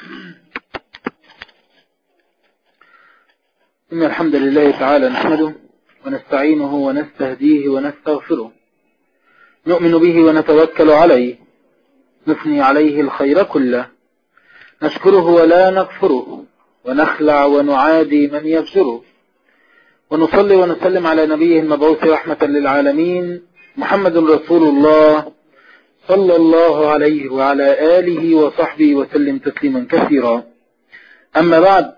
إن الحمد لله تعالى نحمده ونستعينه ونستهديه ونستغفره نؤمن به ونتوكل عليه نثني عليه الخير كله نشكره ولا نكفره ونخلع ونعادي من يبشره ونصلي ونسلم على نبيه المبعوث رحمة للعالمين محمد رسول الله صلى الله عليه وعلى آله وصحبه وسلم تسليما كثيرا أما بعد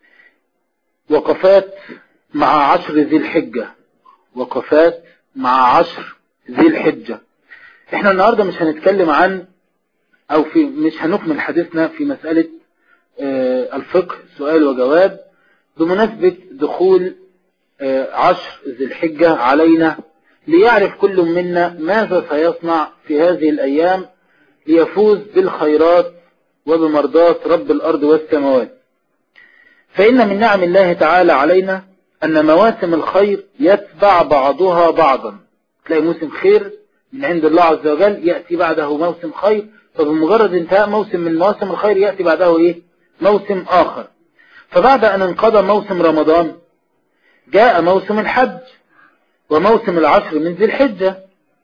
وقفات مع عشر ذي الحجة وقفات مع عشر ذي الحجة احنا النهاردة مش هنتكلم عن او في مش هنكمل حديثنا في مسألة اه الفقه سؤال وجواب بمناسبة دخول اه عشر ذي الحجة علينا ليعرف كل منا ماذا سيصنع في هذه الأيام ليفوز بالخيرات وبمرضات رب الأرض والسماوات فإن من نعم الله تعالى علينا أن مواسم الخير يتبع بعضها بعضا تلاقي موسم خير من عند الله عز وجل يأتي بعده موسم خير فبمجرد انتهاء موسم من مواسم الخير يأتي بعده إيه؟ موسم آخر فبعد أن انقضى موسم رمضان جاء موسم الحج وموسم العشر من ذي الحجة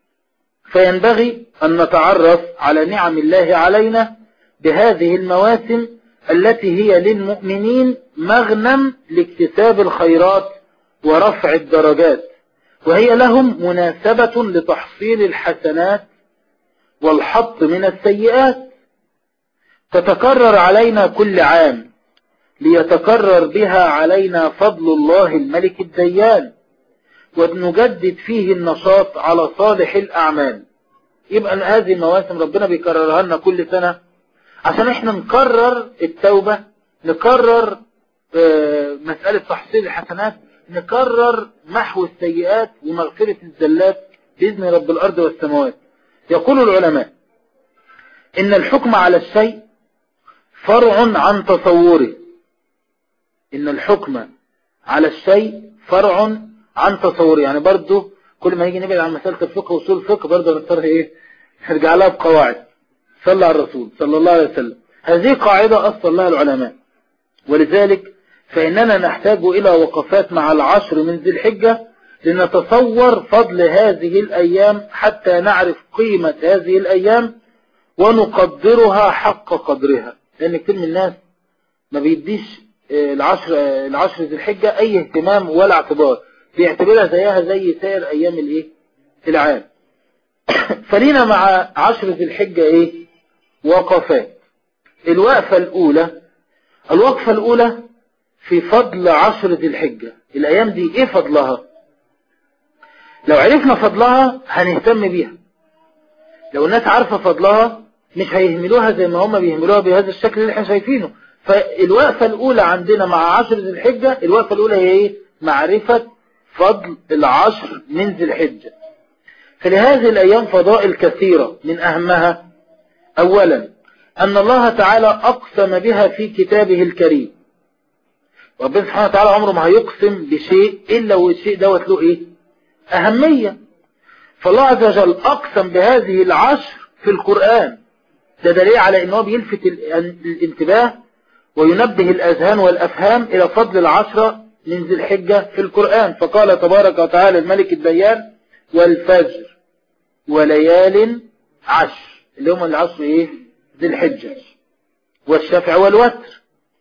فينبغي أن نتعرف على نعم الله علينا بهذه المواسم التي هي للمؤمنين مغنم لاكتساب الخيرات ورفع الدرجات وهي لهم مناسبة لتحصيل الحسنات والحط من السيئات تتكرر علينا كل عام ليتكرر بها علينا فضل الله الملك الديان ونجدد فيه النشاط على صالح الأعمال يبقى هذه المواسم ربنا بيكررها لنا كل سنة عشان احنا نكرر التوبة نكرر مسألة تحصيل الحسنات نكرر محو السيئات ومغفرة الزلات بإذن رب الأرض والسماوات يقول العلماء إن الحكم على الشيء فرع عن تصوره إن الحكم على الشيء فرع عن تصوره يعني برضه كل ما يجي نبعد عن مسألة الفقه وصول الفقه برضه نضطر ايه نرجع لها بقواعد صلى على الرسول صلى الله عليه وسلم هذه قاعدة أصل لها العلماء ولذلك فإننا نحتاج إلى وقفات مع العشر من ذي الحجة لنتصور فضل هذه الأيام حتى نعرف قيمة هذه الأيام ونقدرها حق قدرها لأن كتير من الناس ما بيديش العشر العشر ذي الحجة أي اهتمام ولا اعتبار بيعتبرها زيها زي سائر أيام الإيه العام فلينا مع عشر ذي الحجة إيه وقفات الوقفة الأولى الوقفة الأولى في فضل عشر ذي الحجة الأيام دي إيه فضلها لو عرفنا فضلها هنهتم بيها لو الناس عارفة فضلها مش هيهملوها زي ما هم بيهملوها بهذا الشكل اللي احنا شايفينه فالوقفة الأولى عندنا مع عشر ذي الحجة الوقفة الأولى هي إيه معرفة فضل العشر من ذي الحجة فلهذه الأيام فضائل كثيرة من أهمها أولا أن الله تعالى أقسم بها في كتابه الكريم ربنا سبحانه وتعالى عمره ما هيقسم بشيء إلا والشيء دوت له إيه أهمية فالله عز وجل أقسم بهذه العشر في القرآن ده دليل على أنه بيلفت الانتباه وينبه الأذهان والأفهام إلى فضل العشرة من ذي الحجة في القرآن فقال تبارك وتعالى الملك الديان والفجر وليال عشر اللي هم العشر ايه ذي الحجة والشفع والوتر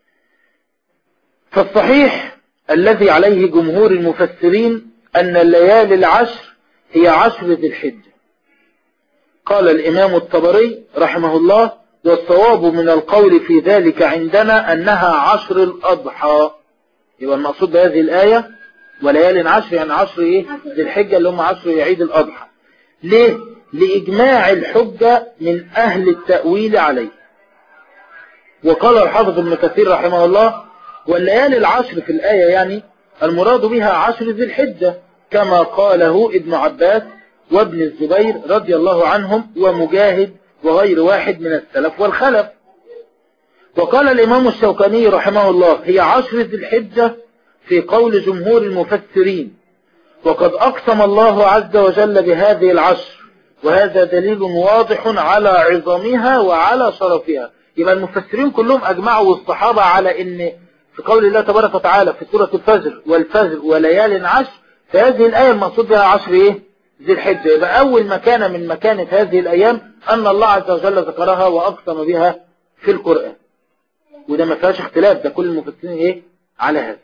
فالصحيح الذي عليه جمهور المفسرين أن الليالي العشر هي عشر ذي الحجة قال الإمام الطبري رحمه الله والصواب من القول في ذلك عندنا أنها عشر الأضحى يبقى المقصود بهذه الآية وليال عشر يعني عشر إيه ذي الحجة اللي هم عشر عيد الأضحى ليه لإجماع الحجة من أهل التأويل عليه وقال الحافظ ابن كثير رحمه الله والليالي العشر في الآية يعني المراد بها عشر ذي الحجة كما قاله ابن عباس وابن الزبير رضي الله عنهم ومجاهد وغير واحد من السلف والخلف وقال الإمام الشوكاني رحمه الله هي عشر ذي الحجة في قول جمهور المفسرين وقد أقسم الله عز وجل بهذه العشر وهذا دليل واضح على عظمها وعلى شرفها يبقى المفسرين كلهم أجمعوا والصحابة على أن في قول الله تبارك وتعالى في سورة الفجر والفجر وليال عشر فهذه الآية المقصود بها عشر إيه؟ ذي الحجة يبقى أول مكانة من مكانة هذه الأيام أن الله عز وجل ذكرها وأقسم بها في القرآن وده ما فيهاش اختلاف ده كل المفسرين إيه؟ على هذا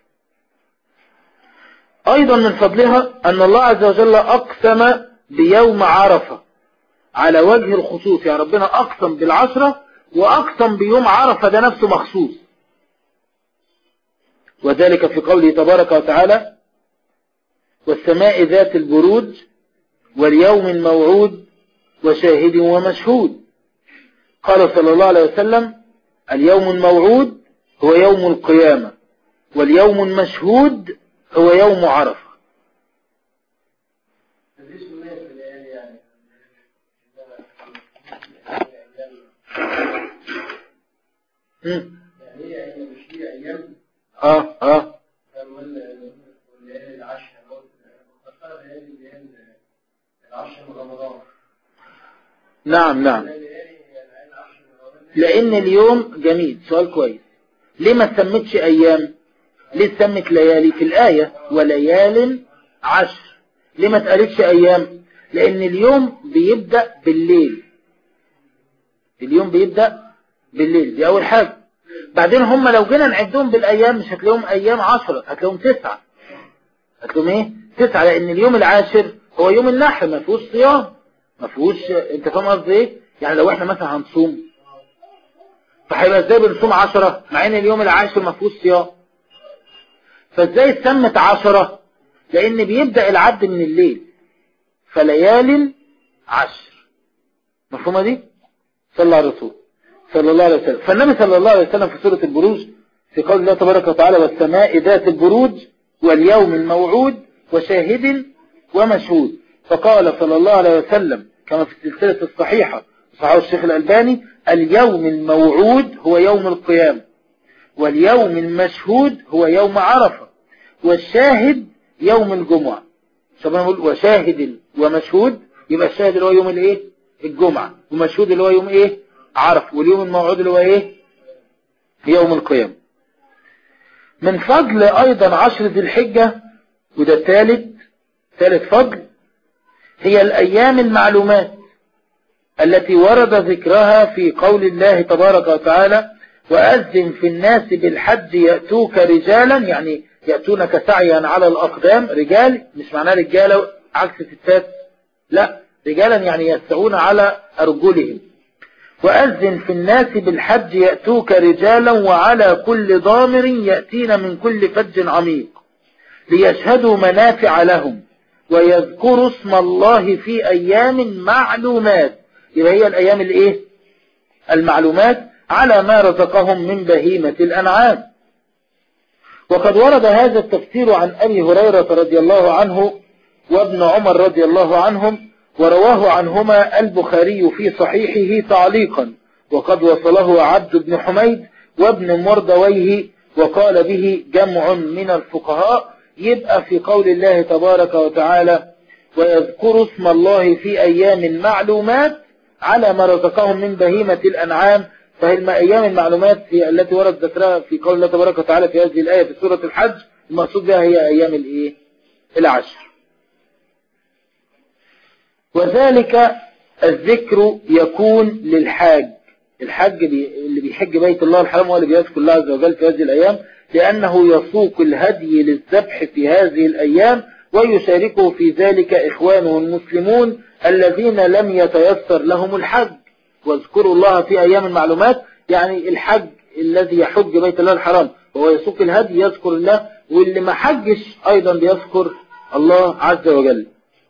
أيضا من فضلها أن الله عز وجل أقسم بيوم عرفة على وجه الخصوص يعني ربنا أقسم بالعشرة وأقسم بيوم عرفة ده نفسه مخصوص وذلك في قوله تبارك وتعالى والسماء ذات البروج واليوم الموعود وشاهد ومشهود قال صلى الله عليه وسلم اليوم الموعود هو يوم القيامة واليوم المشهود هو يوم عرفة اه اه نعم نعم لان اليوم جميل سؤال كويس ليه ما سمتش ايام ليه سمت ليالي في الآية وليال عشر ليه ما تقالتش ايام لان اليوم بيبدأ بالليل اليوم بيبدأ بالليل دي اول حاجة بعدين هم لو جينا نعدهم بالايام مش هتلاقيهم ايام عشرة هتلاقيهم تسعة هتلاقيهم ايه تسعة لان اليوم العاشر هو يوم النحر ما فيهوش صيام ما فيهوش انت فاهم قصدي ايه يعني لو احنا مثلا هنصوم فهيبقى ازاي بنصوم عشرة مع ان اليوم العاشر ما فيهوش صيام فازاي اتسمت عشرة لان بيبدأ العد من الليل فليال عشر مفهومة دي صلى الله عليه الرسول صلى الله عليه وسلم فالنبي صلى الله عليه وسلم في سورة البروج في قول الله تبارك وتعالى والسماء ذات البروج واليوم الموعود وشاهد ومشهود فقال صلى الله عليه وسلم كما في السلسلة الصحيحة صحيح الشيخ الألباني اليوم الموعود هو يوم القيامة واليوم المشهود هو يوم عرفة والشاهد يوم الجمعة شباب نقول وشاهد ومشهود يبقى الشاهد اللي هو يوم الايه الجمعة ومشهود اللي هو يوم ايه عرف واليوم الموعود اللي هو ايه يوم القيامة من فضل ايضا عشر ذي الحجة وده الثالث ثالث فضل هي الايام المعلومات التي ورد ذكرها في قول الله تبارك وتعالى وأذن في الناس بالحج يأتوك رجالا يعني يأتونك سعيا على الأقدام رجال مش معناه رجالة عكس الستات لا رجالا يعني يسعون على أرجلهم وأذن في الناس بالحج يأتوك رجالا وعلى كل ضامر يأتين من كل فج عميق ليشهدوا منافع لهم ويذكروا اسم الله في أيام معلومات يبقى هي الأيام الإيه المعلومات على ما رزقهم من بهيمة الأنعام وقد ورد هذا التفسير عن أبي هريرة رضي الله عنه وابن عمر رضي الله عنهم ورواه عنهما البخاري في صحيحه تعليقا وقد وصله عبد بن حميد وابن مردويه وقال به جمع من الفقهاء يبقى في قول الله تبارك وتعالى ويذكر اسم الله في أيام معلومات على ما رزقهم من بهيمة الأنعام فهي أيام المعلومات هي التي ورد ذكرها في قول الله تبارك وتعالى في هذه الآية في سورة الحج المقصود بها هي أيام الإيه؟ العشر وذلك الذكر يكون للحاج الحج اللي بيحج بيت الله الحرام هو اللي بيذكر الله عز وجل في هذه الأيام لأنه يسوق الهدي للذبح في هذه الأيام ويشاركه في ذلك إخوانه المسلمون الذين لم يتيسر لهم الحج واذكروا الله في أيام المعلومات يعني الحج الذي يحج بيت الله الحرام وهو يسوق الهدي يذكر الله واللي ما حجش أيضا بيذكر الله عز وجل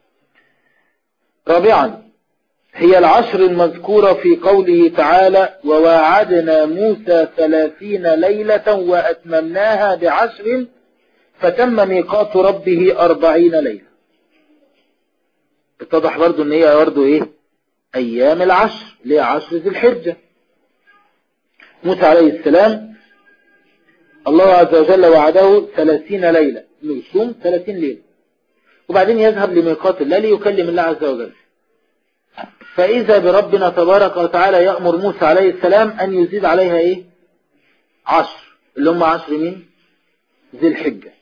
رابعا هي العشر المذكورة في قوله تعالى وواعدنا موسى ثلاثين ليلة وأتممناها بعشر فتم ميقات ربه أربعين ليلة اتضح برضو ان هي برضو ايه ايام العشر اللي هي عشر ذي الحجة موسى عليه السلام الله عز وجل وعده ثلاثين ليلة انه يصوم ثلاثين ليلة وبعدين يذهب لميقات الله ليكلم الله عز وجل فإذا بربنا تبارك وتعالى يأمر موسى عليه السلام أن يزيد عليها إيه عشر اللي هم عشر مين ذي الحجة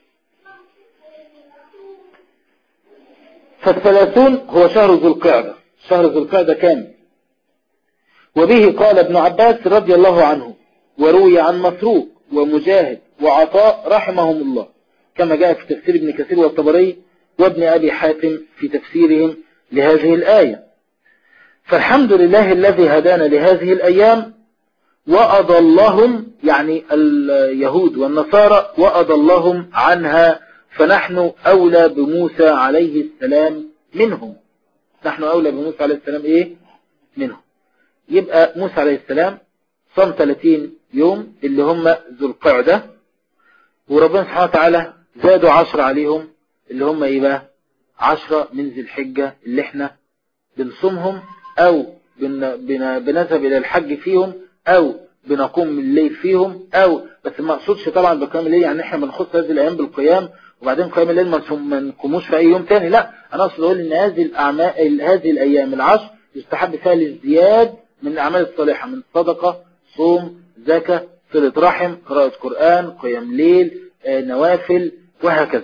فالثلاثون هو شهر ذو القعدة شهر ذو القعدة كامل وبه قال ابن عباس رضي الله عنه وروي عن مسروق ومجاهد وعطاء رحمهم الله كما جاء في تفسير ابن كثير والطبري وابن أبي حاتم في تفسيرهم لهذه الآية فالحمد لله الذي هدانا لهذه الأيام وأضلهم يعني اليهود والنصارى وأضلهم عنها فنحن أولى بموسى عليه السلام منهم نحن أولى بموسى عليه السلام إيه منهم يبقى موسى عليه السلام صام 30 يوم اللي هم ذو القعدة وربنا سبحانه وتعالى زادوا عشر عليهم اللي هم ايه بقى عشرة من ذي الحجة اللي احنا بنصومهم او بن بن بنذهب الى الحج فيهم او بنقوم من الليل فيهم او بس ما اقصدش طبعا بقيام الليل يعني احنا بنخص هذه الايام بالقيام وبعدين قيام الليل ما نقوموش في اي يوم تاني لا انا اقصد اقول ان هذه الاعمال هذه الايام العشر يستحب فيها الازدياد من الاعمال الصالحة من صدقة صوم زكاة صلة رحم قراءة قرآن قيام ليل نوافل وهكذا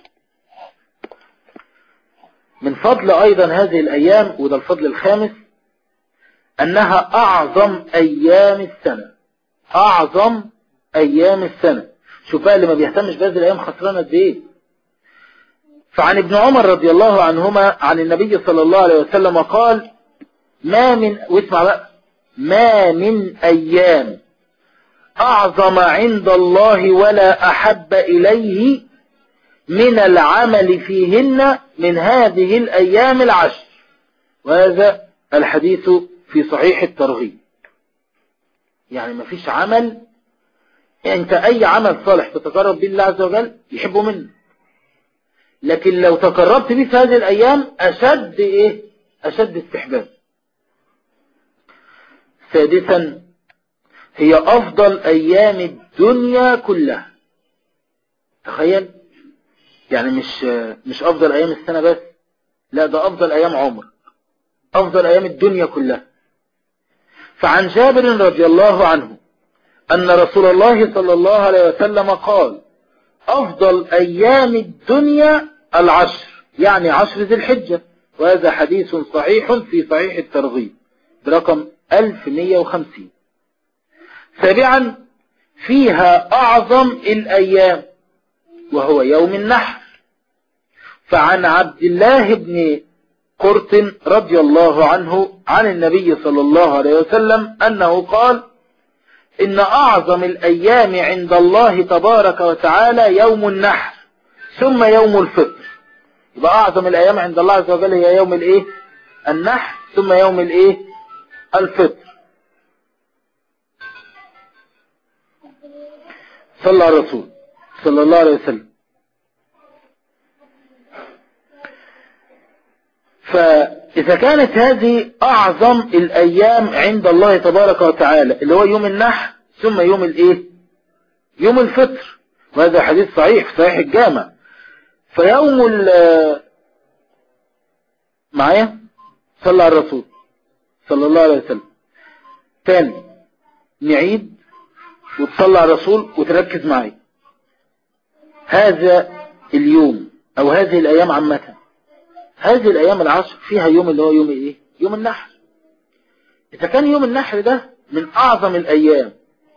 من فضل أيضا هذه الأيام وده الفضل الخامس أنها أعظم أيام السنة أعظم أيام السنة شوف بقى اللي ما بيهتمش بهذه الأيام خسرانة قد إيه فعن ابن عمر رضي الله عنهما عن النبي صلى الله عليه وسلم قال ما من واسمع بقى ما من أيام أعظم عند الله ولا أحب إليه من العمل فيهن من هذه الأيام العشر وهذا الحديث في صحيح الترغيب يعني ما فيش عمل انت اي عمل صالح تتقرب به الله عز وجل يحبه منه لكن لو تقربت به في هذه الايام اشد ايه اشد استحباب سادسا هي افضل ايام الدنيا كلها تخيل يعني مش مش افضل ايام السنة بس لا ده افضل ايام عمر افضل ايام الدنيا كلها فعن جابر رضي الله عنه ان رسول الله صلى الله عليه وسلم قال افضل ايام الدنيا العشر يعني عشر ذي الحجة وهذا حديث صحيح في صحيح الترغيب برقم 1150 سابعا فيها اعظم الايام وهو يوم النحر فعن عبد الله بن قرط رضي الله عنه عن النبي صلى الله عليه وسلم أنه قال إن أعظم الأيام عند الله تبارك وتعالى يوم النحر ثم يوم الفطر يبقى أعظم الأيام عند الله عز وجل هي يوم الإيه النحر ثم يوم الإيه الفطر صلى على الرسول صلى الله عليه وسلم فإذا كانت هذه أعظم الأيام عند الله تبارك وتعالى اللي هو يوم النحر ثم يوم الإيه يوم الفطر وهذا حديث صحيح في صحيح الجامع فيوم ال معايا صلى على الرسول صلى الله عليه وسلم تاني نعيد وتصلى على الرسول وتركز معي هذا اليوم او هذه الايام عامة هذه الايام العشر فيها يوم اللي هو يوم ايه يوم النحر اذا كان يوم النحر ده من اعظم الايام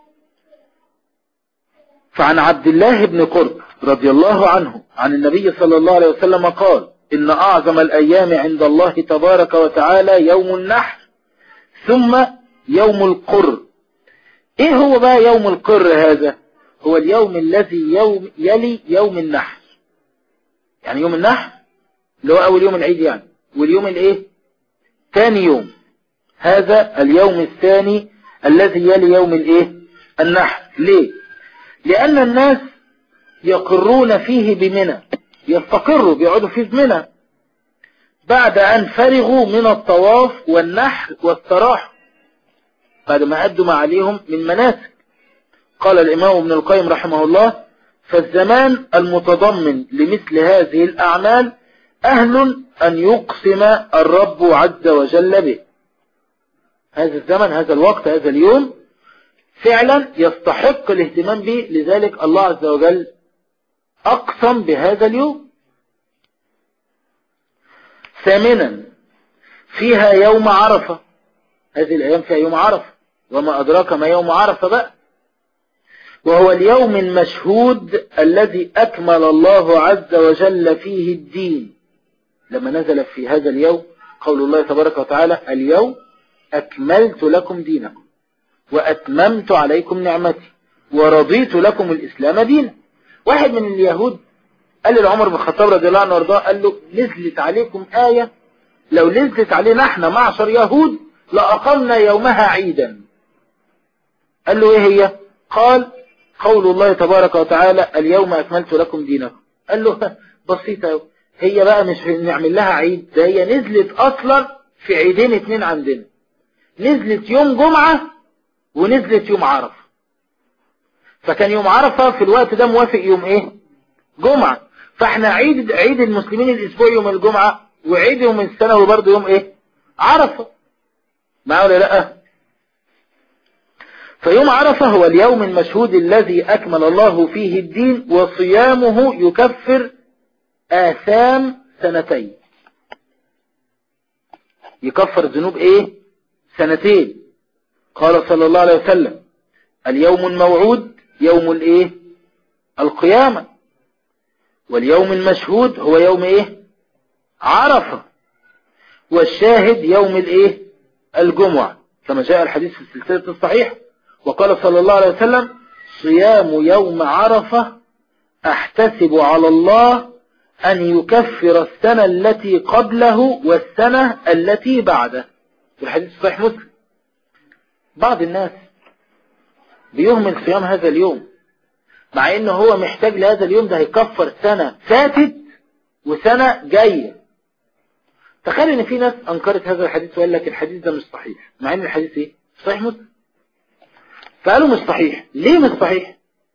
فعن عبد الله بن قرب رضي الله عنه عن النبي صلى الله عليه وسلم قال ان اعظم الايام عند الله تبارك وتعالى يوم النحر ثم يوم القر ايه هو بقى يوم القر هذا هو اليوم الذي يوم يلي يوم النحر يعني يوم النحر اللي هو اول يوم العيد يعني واليوم الايه ثاني يوم هذا اليوم الثاني الذي يلي يوم الايه النحر ليه لان الناس يقرون فيه بمنى يستقروا بيقعدوا فيه بمنى بعد ان فرغوا من الطواف والنحر والسراح بعد ما أدوا ما عليهم من مناسك قال الإمام ابن القيم رحمه الله فالزمان المتضمن لمثل هذه الأعمال أهل أن يقسم الرب عز وجل به هذا الزمن هذا الوقت هذا اليوم فعلا يستحق الاهتمام به لذلك الله عز وجل أقسم بهذا اليوم ثامنا فيها يوم عرفة هذه الأيام فيها يوم عرفة وما أدراك ما يوم عرفة بقى وهو اليوم المشهود الذي أكمل الله عز وجل فيه الدين لما نزل في هذا اليوم قول الله تبارك وتعالى اليوم أكملت لكم دينكم وأتممت عليكم نعمتي ورضيت لكم الإسلام دينا واحد من اليهود قال لعمر بن الخطاب رضي الله عنه وارضاه قال له نزلت عليكم آية لو نزلت علينا احنا معشر يهود لأقمنا يومها عيدا قال له ايه هي قال قول الله تبارك وتعالى اليوم أكملت لكم دينكم قال له بسيطة هي بقى مش نعمل لها عيد ده هي نزلت أصلا في عيدين اتنين عندنا نزلت يوم جمعة ونزلت يوم عرفة فكان يوم عرفة في الوقت ده موافق يوم ايه جمعة فاحنا عيد عيد المسلمين الاسبوع يوم الجمعة وعيد يوم السنة برضه يوم ايه عرفة معه ولا لا فيوم عرفة هو اليوم المشهود الذي أكمل الله فيه الدين وصيامه يكفر آثام سنتين يكفر ذنوب ايه سنتين قال صلى الله عليه وسلم اليوم الموعود يوم الايه القيامة واليوم المشهود هو يوم ايه عرفة والشاهد يوم الايه الجمعة كما جاء الحديث في السلسلة الصحيح وقال صلى الله عليه وسلم صيام يوم عرفة احتسب على الله ان يكفر السنة التي قبله والسنة التي بعده الحديث صحيح مسلم بعض الناس بيهمل صيام هذا اليوم مع انه هو محتاج لهذا اليوم ده هيكفر سنة فاتت وسنة جاية تخيل ان في ناس انكرت هذا الحديث وقال لك الحديث ده مش صحيح مع ان الحديث ايه صحيح مسلم فقالوا مش صحيح ليه مش صحيح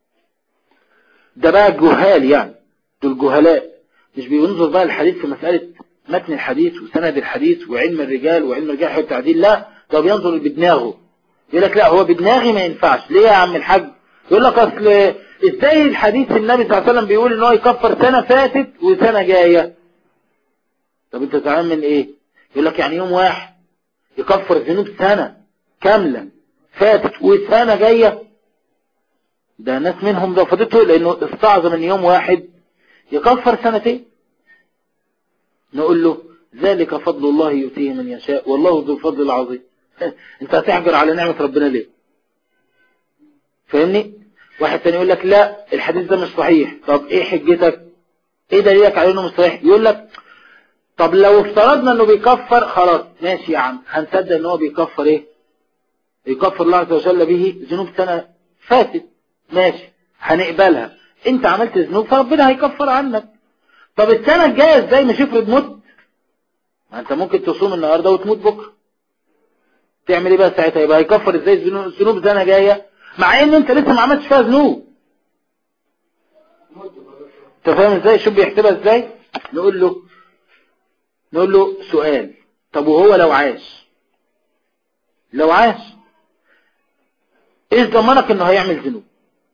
ده بقى الجهال يعني دول جهلاء مش بينظر بقى الحديث في مسألة متن الحديث وسند الحديث وعلم الرجال وعلم الجرح والتعديل لا ده بينظر بدماغه يقول لك لا هو بدماغي ما ينفعش ليه يا عم الحاج يقول لك اصل ازاي الحديث النبي صلى الله عليه وسلم بيقول ان هو يكفر سنة فاتت وسنة جاية طب انت زعلان من ايه يقول لك يعني يوم واحد يكفر ذنوب سنة كاملة فاتت وسنة جاية ده ناس منهم رفضته لانه استعظم ان يوم واحد يكفر سنتين نقول له ذلك فضل الله يؤتيه من يشاء والله ذو الفضل العظيم انت هتحجر على نعمة ربنا ليه فاهمني واحد تاني يقول لك لا الحديث ده مش صحيح طب ايه حجتك ايه دليلك على انه مش صحيح يقول لك طب لو افترضنا انه بيكفر خلاص ماشي يا عم هنصدق ان هو بيكفر ايه يكفر الله عز وجل به ذنوب سنة فاتت ماشي هنقبلها انت عملت ذنوب فربنا هيكفر عنك طب السنة الجاية ازاي مش افرض مت ما انت ممكن تصوم النهاردة وتموت بكرة تعمل ايه بقى ساعتها يبقى هيكفر ازاي الذنوب سنة جاية مع ان انت لسه ما عملتش فيها ذنوب انت فاهم ازاي شوف بيحسبها ازاي نقول له نقول له سؤال طب وهو لو عاش لو عاش ايش ضمنك انه هيعمل ذنوب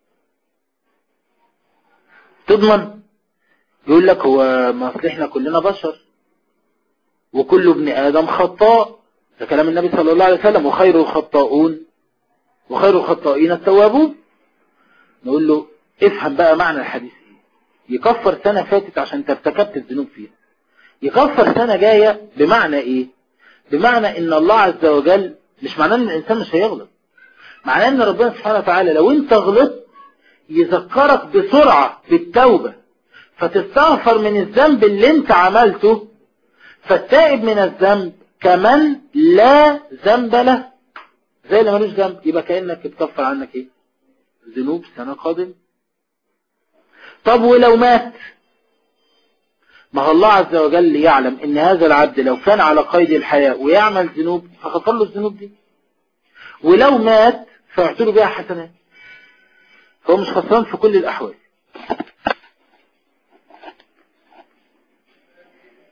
تضمن يقول لك هو ما اصل احنا كلنا بشر وكل ابن ادم خطاء ده كلام النبي صلى الله عليه وسلم وخير الخطاؤون وخير الخطائين التوابون نقول له افهم بقى معنى الحديث ايه يكفر سنة فاتت عشان ترتكبت الذنوب فيها يكفر سنة جاية بمعنى ايه بمعنى ان الله عز وجل مش معناه ان الانسان مش هيغلط معناه ان ربنا سبحانه وتعالى لو انت غلطت يذكرك بسرعة بالتوبة فتستغفر من الذنب اللي انت عملته فالتائب من الذنب كمن لا ذنب له زي اللي ملوش ذنب يبقى كأنك بتكفر عنك ايه ذنوب سنة قادمة طب ولو مات ما هو الله عز وجل يعلم ان هذا العبد لو كان على قيد الحياة ويعمل ذنوب فغفر له الذنوب دي ولو مات فيعطله بها حسنات فهو مش خسران في كل الأحوال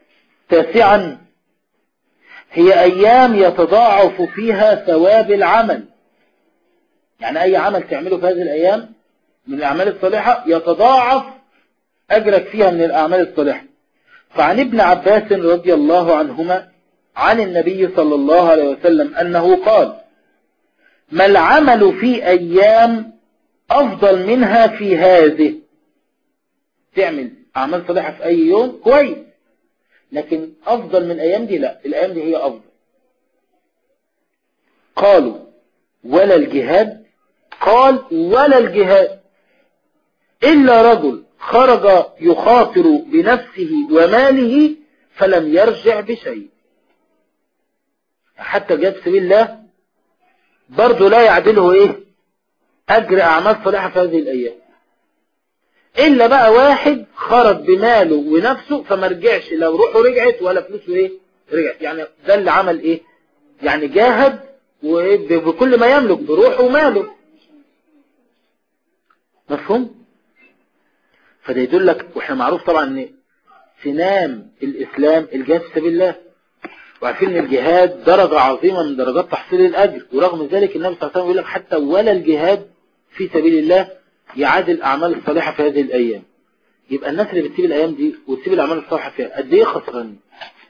تاسعا هي أيام يتضاعف فيها ثواب العمل يعني أي عمل تعمله في هذه الأيام من الأعمال الصالحة يتضاعف أجرك فيها من الأعمال الصالحة فعن ابن عباس رضي الله عنهما عن النبي صلى الله عليه وسلم أنه قال ما العمل في أيام أفضل منها في هذه تعمل أعمال صالحة في أي يوم كويس لكن أفضل من الأيام دي لا الأيام دي هي أفضل قالوا ولا الجهاد قال ولا الجهاد إلا رجل خرج يخاطر بنفسه وماله فلم يرجع بشيء حتى جاب سبيل الله برضه لا يعدله ايه اجر اعمال صالحة في هذه الايام الا بقى واحد خرج بماله ونفسه فما رجعش لا روحه رجعت ولا فلوسه ايه رجعت يعني ده اللي عمل ايه يعني جاهد وبكل ما يملك بروحه وماله مفهوم فده يدلك واحنا معروف طبعا ان سنام الاسلام الجهاد في سبيل الله وعارفين ان الجهاد درجة عظيمة من درجات تحصيل الاجر ورغم ذلك النبي صلى الله عليه وسلم يقول لك حتى ولا الجهاد في سبيل الله يعادل الاعمال الصالحة في هذه الايام يبقى الناس اللي بتسيب الايام دي وتسيب الاعمال الصالحة فيها قد ايه خسرانين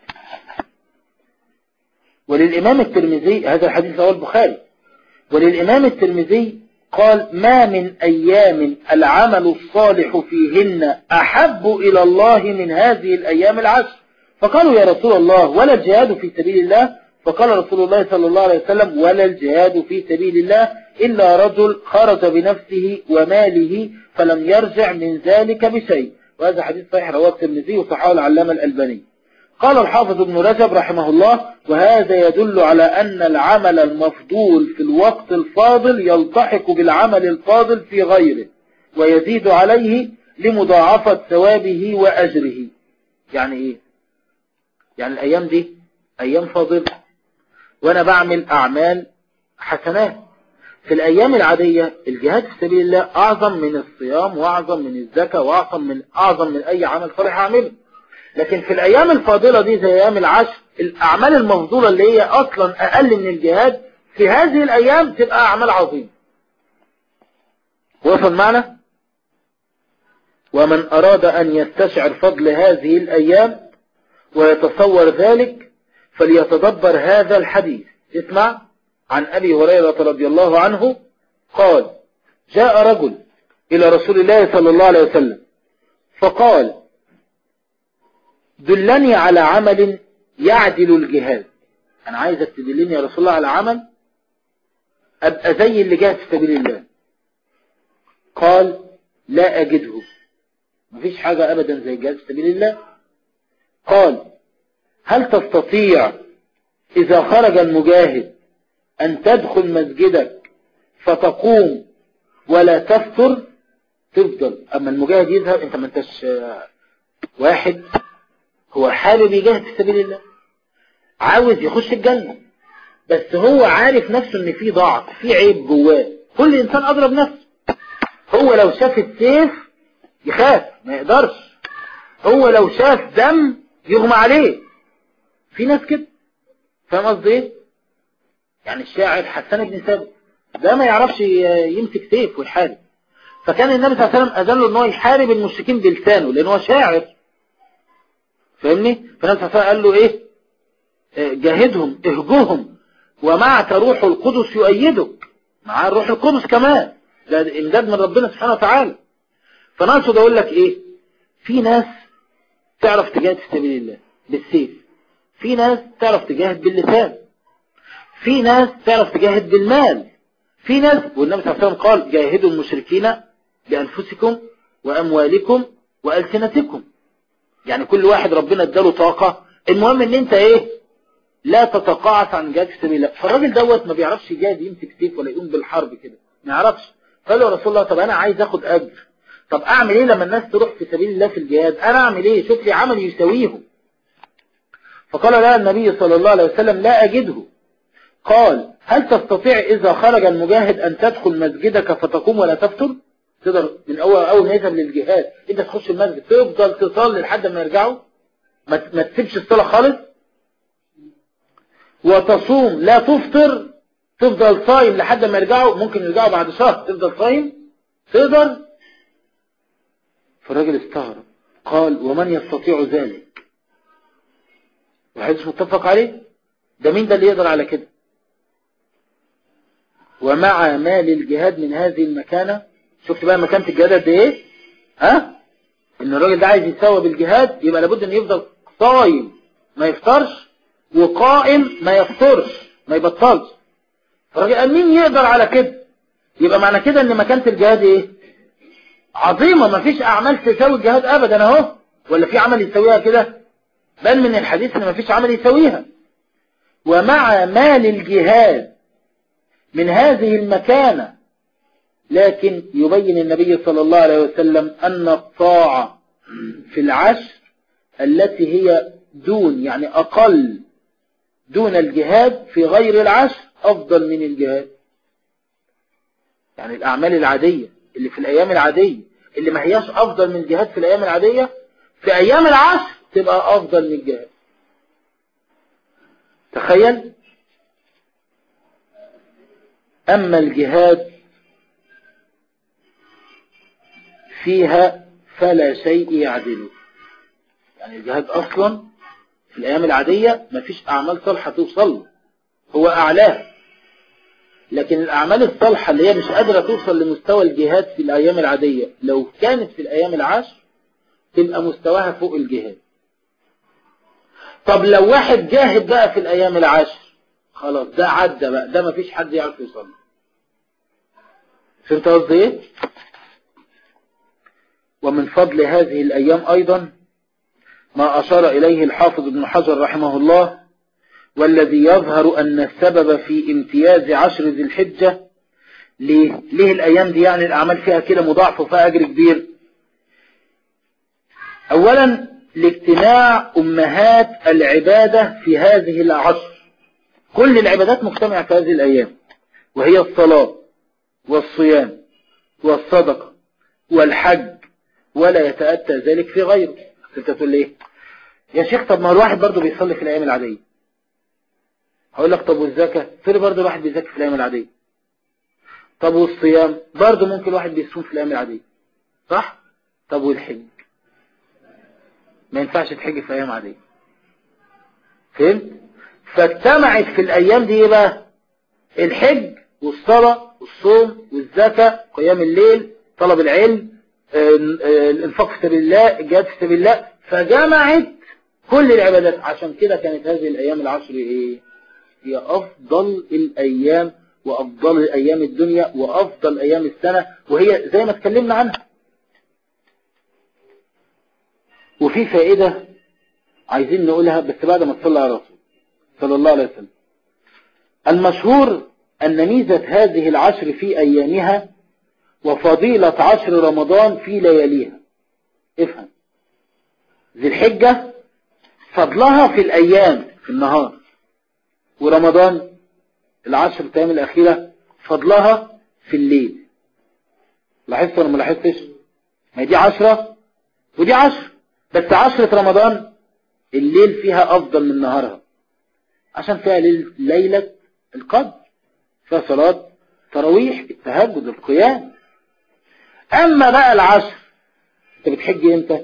وللامام الترمذي هذا الحديث رواه البخاري وللامام الترمذي قال ما من أيام العمل الصالح فيهن أحب إلى الله من هذه الأيام العشر فقالوا يا رسول الله ولا الجهاد في سبيل الله فقال رسول الله صلى الله عليه وسلم ولا الجهاد في سبيل الله إلا رجل خرج بنفسه وماله فلم يرجع من ذلك بشيء وهذا حديث صحيح رواه الترمذي وصححه العلامة الألباني قال الحافظ ابن رجب رحمه الله وهذا يدل على أن العمل المفضول في الوقت الفاضل يلتحق بالعمل الفاضل في غيره ويزيد عليه لمضاعفة ثوابه وأجره يعني إيه يعني الأيام دي أيام فاضلة وأنا بعمل أعمال حسنات في الأيام العادية الجهاد في سبيل الله أعظم من الصيام وأعظم من الزكاة وأعظم من أعظم من أي عمل صالح أعمله لكن في الأيام الفاضلة دي زي أيام العشر الأعمال المفضولة اللي هي أصلا أقل من الجهاد في هذه الأيام تبقى أعمال عظيمة وصل معنا ومن أراد أن يستشعر فضل هذه الأيام ويتصور ذلك فليتدبر هذا الحديث اسمع عن أبي هريرة رضي الله عنه قال جاء رجل إلى رسول الله صلى الله عليه وسلم فقال دلني على عمل يعدل الجهاد أنا عايزك تدلني يا رسول الله على عمل أبقى زي اللي جاهد في سبيل الله قال لا أجده مفيش حاجة أبدا زي الجهاد في سبيل الله قال هل تستطيع إذا خرج المجاهد أن تدخل مسجدك فتقوم ولا تفتر تفضل أما المجاهد يذهب أنت ما انتش واحد هو حابب يجاهد في سبيل الله عاوز يخش الجنة بس هو عارف نفسه ان في ضعف في عيب جواه كل انسان اضرب نفسه هو لو شاف السيف يخاف ما يقدرش هو لو شاف دم يغمى عليه في ناس كده فاهم قصدي ايه يعني الشاعر حسان بن ثابت ده ما يعرفش يمسك سيف ويحارب فكان النبي صلى الله عليه وسلم اذن له ان هو يحارب المشركين بلسانه لان هو شاعر فاهمني فالنبي صلى الله عليه وسلم قال له ايه جاهدهم اهجوهم ومعك روح القدس يؤيدك مع الروح القدس كمان ده امداد من ربنا سبحانه وتعالى فانا اقصد اقول لك ايه في ناس تعرف تجاهد في سبيل الله بالسيف في ناس تعرف تجاهد باللسان في ناس تعرف تجاهد بالمال في ناس والنبي صلى الله عليه وسلم قال جاهدوا المشركين بأنفسكم وأموالكم وألسنتكم يعني كل واحد ربنا اداله طاقة المهم ان انت ايه لا تتقاعس عن جهاد في سبيل الله فالراجل دوت ما بيعرفش يجاهد يمسك سيف ولا يقوم بالحرب كده ما يعرفش قال له يا رسول الله طب انا عايز اخد اجر طب اعمل ايه لما الناس تروح في سبيل الله في الجهاد انا اعمل ايه شوف لي عمل يساويهم فقال لا النبي صلى الله عليه وسلم لا اجده قال هل تستطيع اذا خرج المجاهد ان تدخل مسجدك فتقوم ولا تفتر تقدر من اول اول ما يذهب للجهاد انت تخش المسجد تفضل تصلي لحد ما يرجعوا ما ما تسيبش الصلاة خالص وتصوم لا تفطر تفضل صايم لحد ما يرجعوا ممكن يرجعوا بعد شهر تفضل صايم تقدر فالراجل استغرب قال ومن يستطيع ذلك وحدث متفق عليه ده مين ده اللي يقدر على كده ومع مال الجهاد من هذه المكانة شفت بقى مكانة الجهاد قد ايه ها ان الراجل ده عايز يساوي بالجهاد يبقى لابد ان يفضل صايم ما يفطرش وقائم ما يفطرش ما يبطلش فالراجل قال مين يقدر على كده يبقى معنى كده ان مكانة الجهاد ايه عظيمة ما فيش اعمال تساوي الجهاد ابدا اهو ولا في عمل يساويها كده بل من الحديث ان ما فيش عمل يساويها ومع مال الجهاد من هذه المكانة لكن يبين النبي صلى الله عليه وسلم أن الطاعة في العشر التي هي دون يعني أقل دون الجهاد في غير العشر أفضل من الجهاد يعني الأعمال العادية اللي في الأيام العادية اللي ما هياش أفضل من الجهاد في الأيام العادية في أيام العشر تبقى أفضل من الجهاد تخيل أما الجهاد فيها فلا شيء يعدله يعني الجهاد أصلا في الأيام العادية ما فيش أعمال صالحة توصل هو أعلاه لكن الأعمال الصالحة اللي هي مش قادرة توصل لمستوى الجهاد في الأيام العادية لو كانت في الأيام العشر تبقى مستواها فوق الجهاد طب لو واحد جاهد بقى في الأيام العشر خلاص ده عدى بقى ده ما فيش حد يعرف يوصل فهمت قصدي ايه ومن فضل هذه الأيام أيضا ما أشار إليه الحافظ ابن حجر رحمه الله والذي يظهر أن السبب في امتياز عشر ذي الحجة ليه؟ ليه الأيام دي يعني الأعمال فيها كده مضاعف وفيها أجر كبير أولا لاجتماع أمهات العبادة في هذه العشر كل العبادات مجتمعة في هذه الأيام وهي الصلاة والصيام والصدقة والحج ولا يتأتى ذلك في غيره انت تقول ليه يا شيخ طب ما الواحد برضه بيصلي في الأيام العادية هقول لك طب والزكاة تقول برضه الواحد بيزكي في الأيام العادية طب والصيام برضه ممكن الواحد بيصوم في الأيام العادية صح طب والحج ما ينفعش تحج في أيام عادية فهمت فاجتمعت في الأيام دي ايه بقى الحج والصلاة والصوم والزكاة قيام الليل طلب العلم الانفاق في سبيل الله الجهاد في سبيل الله فجمعت كل العبادات عشان كده كانت هذه الأيام العشر ايه هي أفضل الأيام وأفضل أيام الدنيا وأفضل أيام السنة وهي زي ما اتكلمنا عنها وفي فائدة عايزين نقولها بس بعد ما تصلى على الرسول صلى الله عليه وسلم المشهور أن ميزة هذه العشر في أيامها وفضيلة عشر رمضان في لياليها افهم ذي الحجة فضلها في الأيام في النهار ورمضان العشر الأيام الأخيرة فضلها في الليل لاحظت ولا ما لاحظتش ما دي عشرة ودي عشر بس عشرة رمضان الليل فيها أفضل من نهارها عشان فيها ليلة القدر فيها صلاة تراويح التهجد القيام أما بقى العشر أنت بتحج إمتى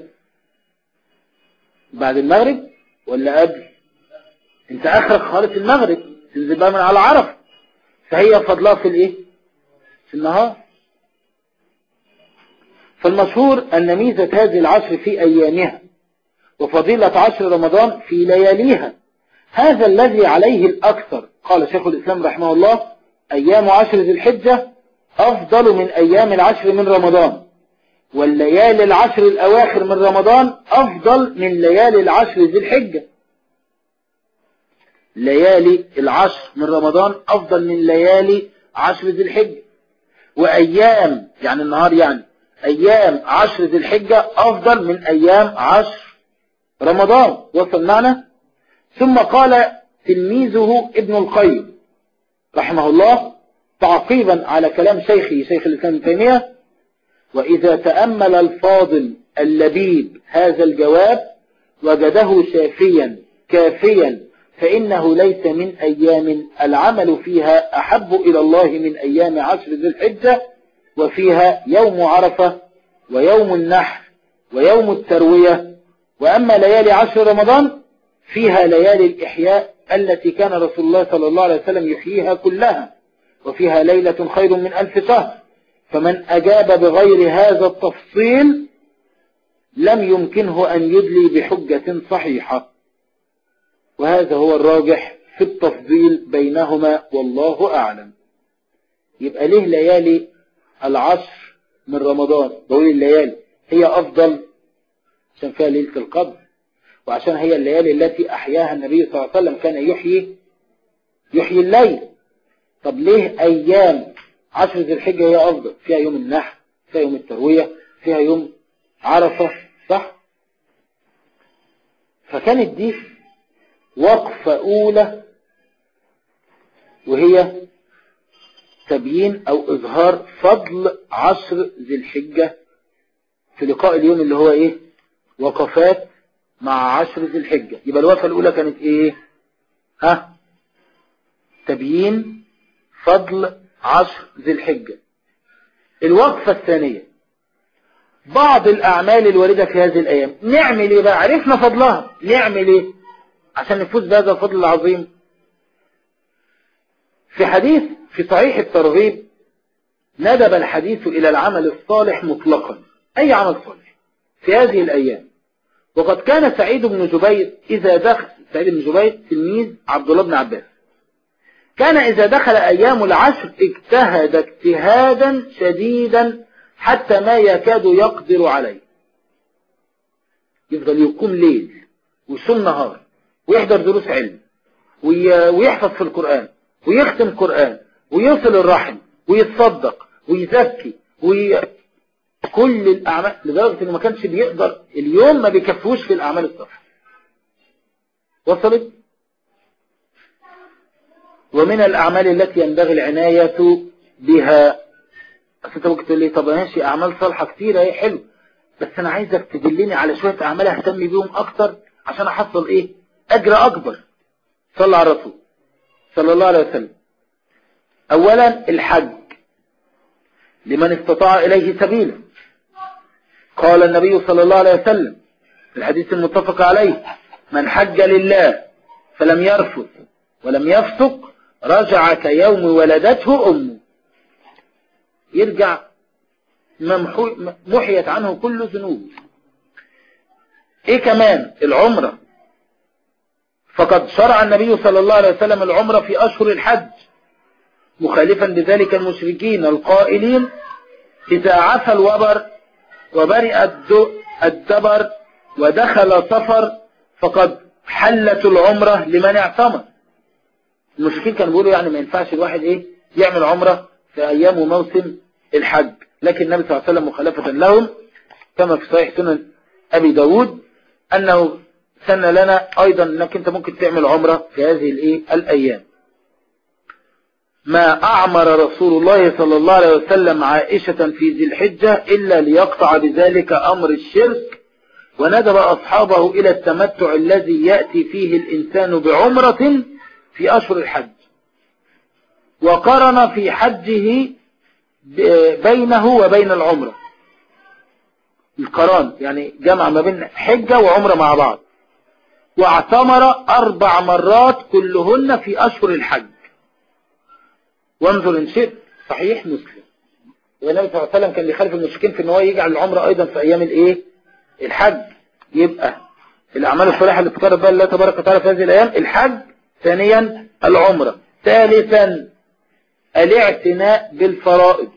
بعد المغرب ولا قبل أنت آخرك خالص المغرب تنزل بقى من على عرفة فهي فضلها في الإيه في النهار فالمشهور أن ميزة هذه العشر في أيامها وفضيلة عشر رمضان في لياليها هذا الذي عليه الأكثر قال شيخ الإسلام رحمه الله أيام عشر ذي الحجة أفضل من أيام العشر من رمضان والليالي العشر الأواخر من رمضان أفضل من ليالي العشر ذي الحجة ليالي العشر من رمضان أفضل من ليالي عشر ذي الحجة وأيام يعني النهار يعني أيام عشر ذي الحجة أفضل من أيام عشر رمضان وصل معنا ثم قال تلميذه ابن القيم رحمه الله تعقيبا على كلام شيخه شيخ الإسلام ابن تيمية وإذا تأمل الفاضل اللبيب هذا الجواب وجده شافيا كافيا فإنه ليس من أيام العمل فيها أحب إلى الله من أيام عشر ذي الحجة وفيها يوم عرفة ويوم النحر ويوم التروية وأما ليالي عشر رمضان فيها ليالي الإحياء التي كان رسول الله صلى الله عليه وسلم يحييها كلها وفيها ليلة خير من ألف شهر فمن أجاب بغير هذا التفصيل لم يمكنه أن يدلي بحجة صحيحة وهذا هو الراجح في التفضيل بينهما والله أعلم يبقى ليه ليالي العشر من رمضان بقول الليالي هي أفضل عشان فيها ليلة القدر وعشان هي الليالي التي أحياها النبي صلى الله عليه وسلم كان يحيي يحيي الليل طب ليه أيام عشر ذي الحجة هي أفضل فيها يوم النحر فيها يوم التروية فيها يوم عرفة صح فكانت دي وقفة أولى وهي تبيين أو إظهار فضل عشر ذي الحجة في لقاء اليوم اللي هو إيه وقفات مع عشر ذي الحجة يبقى الوقفة الأولى كانت إيه ها تبيين فضل عشر ذي الحجة الوقفة الثانية بعض الأعمال الواردة في هذه الأيام نعمل إيه بقى عرفنا فضلها نعمل إيه عشان نفوز بهذا الفضل العظيم في حديث في صحيح الترغيب ندب الحديث إلى العمل الصالح مطلقا أي عمل صالح في هذه الأيام وقد كان سعيد بن جبير إذا دخل سعيد بن جبير تلميذ عبد الله بن عباس كان إذا دخل أيام العشر اجتهد اجتهادا شديدا حتى ما يكاد يقدر عليه يفضل يقوم ليل ويصوم نهار ويحضر دروس علم ويحفظ في القرآن ويختم قرآن ويصل الرحم ويتصدق ويزكي وي... كل الأعمال لدرجة إنه ما كانش بيقدر اليوم ما بيكفوش في الأعمال الصالحة وصلت ومن الأعمال التي ينبغي العناية بها بس انت ممكن تقول لي طب ماشي أعمال صالحة كتيرة ايه حلو بس أنا عايزك تدلني على شوية أعمال أهتم بيهم أكتر عشان أحصل إيه أجر أكبر صلى على الرسول صلى الله عليه وسلم أولا الحج لمن استطاع إليه سبيلا قال النبي صلى الله عليه وسلم في الحديث المتفق عليه من حج لله فلم يرفث ولم يفسق رجع كيوم ولدته أمه يرجع محيت عنه كل ذنوب ايه كمان العمرة فقد شرع النبي صلى الله عليه وسلم العمرة في أشهر الحج مخالفا بذلك المشركين القائلين إذا عفى الوبر وبرئ الدبر ودخل صفر فقد حلت العمرة لمن اعتمر المشركين كانوا بيقولوا يعني ما ينفعش الواحد ايه يعمل عمرة في ايام وموسم الحج لكن النبي صلى الله عليه وسلم مخالفة لهم كما في صحيح سنن ابي داود انه سن لنا ايضا انك انت ممكن تعمل عمرة في هذه الايه الايام ما اعمر رسول الله صلى الله عليه وسلم عائشة في ذي الحجة الا ليقطع بذلك امر الشرك وندب اصحابه الى التمتع الذي يأتي فيه الانسان بعمرة في أشهر الحج وقرن في حجه بينه وبين العمرة القران يعني جمع ما بين حجة وعمرة مع بعض واعتمر أربع مرات كلهن في أشهر الحج وانظر إن شئت صحيح مسلم والنبي صلى الله عليه وسلم كان بيخالف المشركين في ان هو يجعل العمرة أيضا في أيام الإيه الحج يبقى الأعمال الصالحة اللي تقرب بها الله تبارك وتعالى في هذه الأيام الحج ثانيا العمرة ثالثا الاعتناء بالفرائض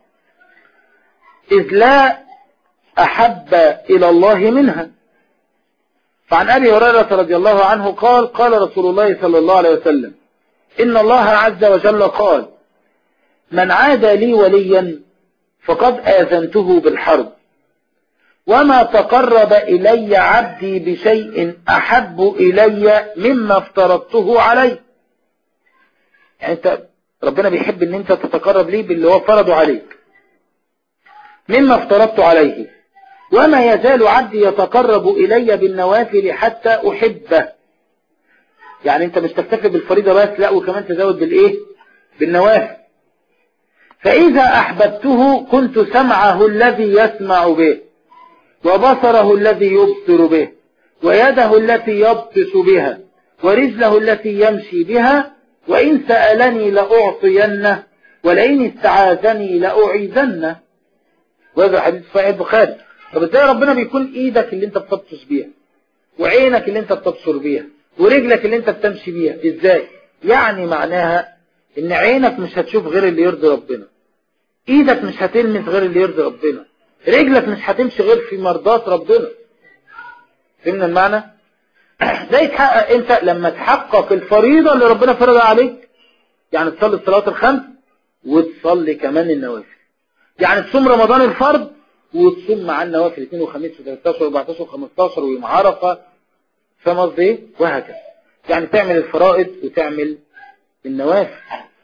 إذ لا أحب إلى الله منها فعن أبي هريرة رضي الله عنه قال قال رسول الله صلى الله عليه وسلم إن الله عز وجل قال من عاد لي وليا فقد آذنته بالحرب وما تقرب إلي عبدي بشيء أحب إلي مما افترضته عليه يعني انت ربنا بيحب ان انت تتقرب ليه باللي هو فرضه عليك مما افترضت عليه وما يزال عبدي يتقرب إلي بالنوافل حتى أحبه يعني انت مش تكتفي بالفريضة بس لا وكمان تزود بالايه بالنوافل فإذا أحببته كنت سمعه الذي يسمع به وبصره الذي يبصر به ويده التي يبطش بها ورجله التي يمشي بها وإن سألني لأعطينه ولئن استعاذني لأعيذنه وهذا حديث صحيح البخاري طب ازاي ربنا بيكون ايدك اللي انت بتبطش بيها وعينك اللي انت بتبصر بيها ورجلك اللي انت بتمشي بيها ازاي يعني معناها ان عينك مش هتشوف غير اللي يرضي ربنا ايدك مش هتلمس غير اللي يرضي ربنا رجلك مش هتمشي غير في مرضات ربنا فهمنا المعنى ده يتحقق انت لما تحقق الفريضة اللي ربنا فرضها عليك يعني تصلي الصلاة الخمس وتصلي كمان النوافل يعني تصوم رمضان الفرض وتصوم مع النوافل 2 وخميس و13 و14 و15 ويوم عرفة فاهم قصدي ايه وهكذا يعني تعمل الفرائض وتعمل النوافل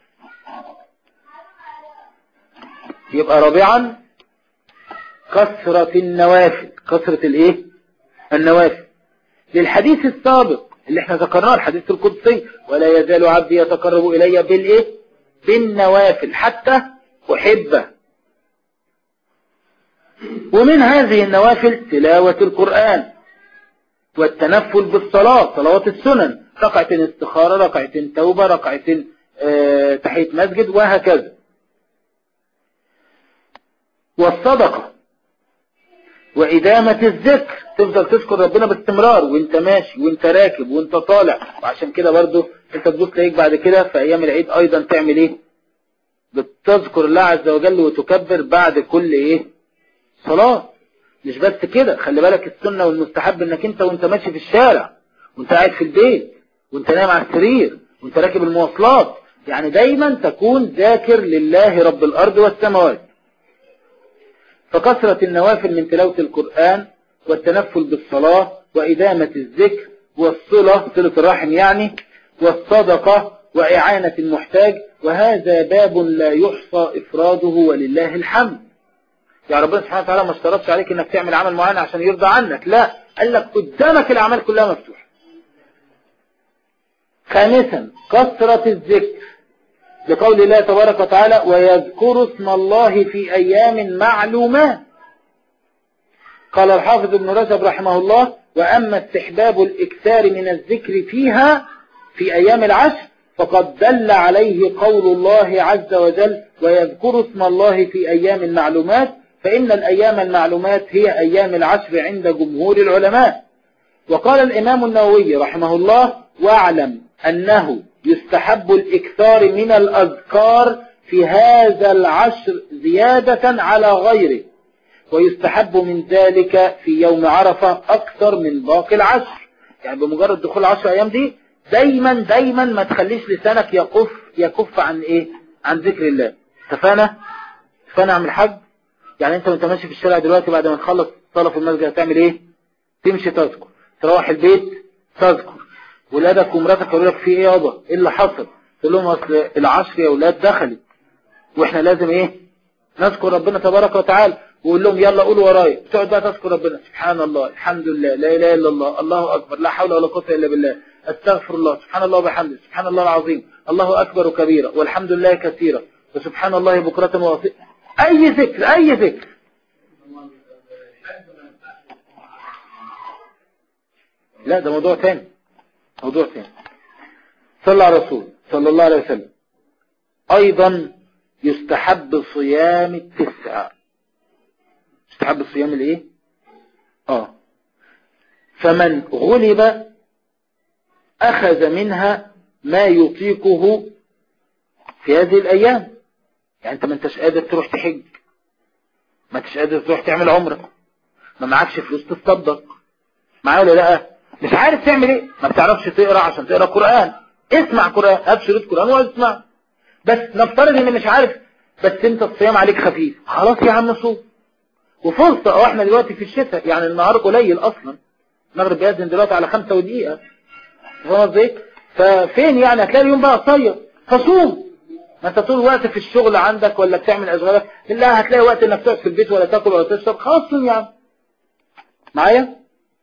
يبقى رابعا كثرة النوافل كثرة الايه النوافل للحديث السابق اللي احنا ذكرناه الحديث القدسي ولا يزال عبدي يتقرب الي بالايه بالنوافل حتى احبه ومن هذه النوافل تلاوة القرآن والتنفل بالصلاة صلوات السنن ركعة استخارة ركعة توبة ركعة اه تحية مسجد وهكذا والصدقة وإدامة الذكر تفضل تذكر ربنا باستمرار وانت ماشي وانت راكب وانت طالع وعشان كده برضو انت تبص تلاقيك بعد كده في ايام العيد ايضا تعمل ايه بتذكر الله عز وجل وتكبر بعد كل ايه صلاة مش بس كده خلي بالك السنة والمستحب انك انت وانت ماشي في الشارع وانت قاعد في البيت وانت نايم على السرير وانت راكب المواصلات يعني دايما تكون ذاكر لله رب الارض والسماوات فكثرة النوافل من تلاوة القرآن والتنفل بالصلاة وإدامة الذكر والصلة صلة الرحم يعني والصدقة وإعانة المحتاج وهذا باب لا يحصى إفراده ولله الحمد يعني ربنا سبحانه وتعالى ما اشترطش عليك انك تعمل عمل معين عشان يرضى عنك لا قال لك قدامك الاعمال كلها مفتوحه خامسا كثرة الذكر لقول الله تبارك وتعالى ويذكر اسم الله في ايام معلومات قال الحافظ ابن رجب رحمه الله واما استحباب الاكثار من الذكر فيها في ايام العشر فقد دل عليه قول الله عز وجل ويذكر اسم الله في ايام المعلومات فإن الأيام المعلومات هي أيام العشر عند جمهور العلماء وقال الإمام النووي رحمه الله واعلم أنه يستحب الإكثار من الأذكار في هذا العشر زيادة على غيره ويستحب من ذلك في يوم عرفة أكثر من باقي العشر يعني بمجرد دخول العشر أيام دي دايما دايما ما تخليش لسانك يقف يكف عن إيه عن ذكر الله اتفقنا اتفقنا عم الحج يعني انت وانت ماشي في الشارع دلوقتي بعد ما تخلص صلاة في المسجد هتعمل ايه تمشي تذكر تروح البيت تذكر ولادك ومراتك يقولوا لك في ايه يابا ايه اللي حصل تقول لهم اصل العشر يا اولاد دخلت واحنا لازم ايه نذكر ربنا تبارك وتعالى وقول لهم يلا قولوا ورايا تقعد بقى تذكر ربنا سبحان الله الحمد لله لا اله الا الله الله اكبر لا حول ولا قوه الا بالله استغفر الله سبحان الله وبحمده سبحان الله العظيم الله اكبر كبيرا والحمد لله كثيرا وسبحان الله بكرة واصيلا اي ذكر اي ذكر لا ده موضوع تاني موضوع تاني صلى على الرسول صلى الله عليه وسلم ايضا يستحب صيام التسع يستحب صيام الايه اه فمن غلب اخذ منها ما يطيقه في هذه الايام يعني انت ما انتش قادر تروح تحج ما انتش قادر تروح تعمل عمره ما معكش فلوس تصدق معايا ولا لا مش عارف تعمل ايه ما بتعرفش تقرا عشان تقرا قران اسمع قران هات شريط قران واقعد اسمع بس نفترض ان مش عارف بس انت الصيام عليك خفيف خلاص يا عم صوم وفرصة اه احنا دلوقتي في الشتاء يعني النهار قليل اصلا المغرب بيأذن دلوقتي على خمسة ودقيقة فاهم ازاي ففين يعني هتلاقي اليوم بقى قصير فصوم ما انت طول الوقت في الشغل عندك ولا بتعمل اشغالك الا هتلاقي وقت انك تقعد في البيت ولا تاكل ولا تشرب خلاص صوم يعني معايا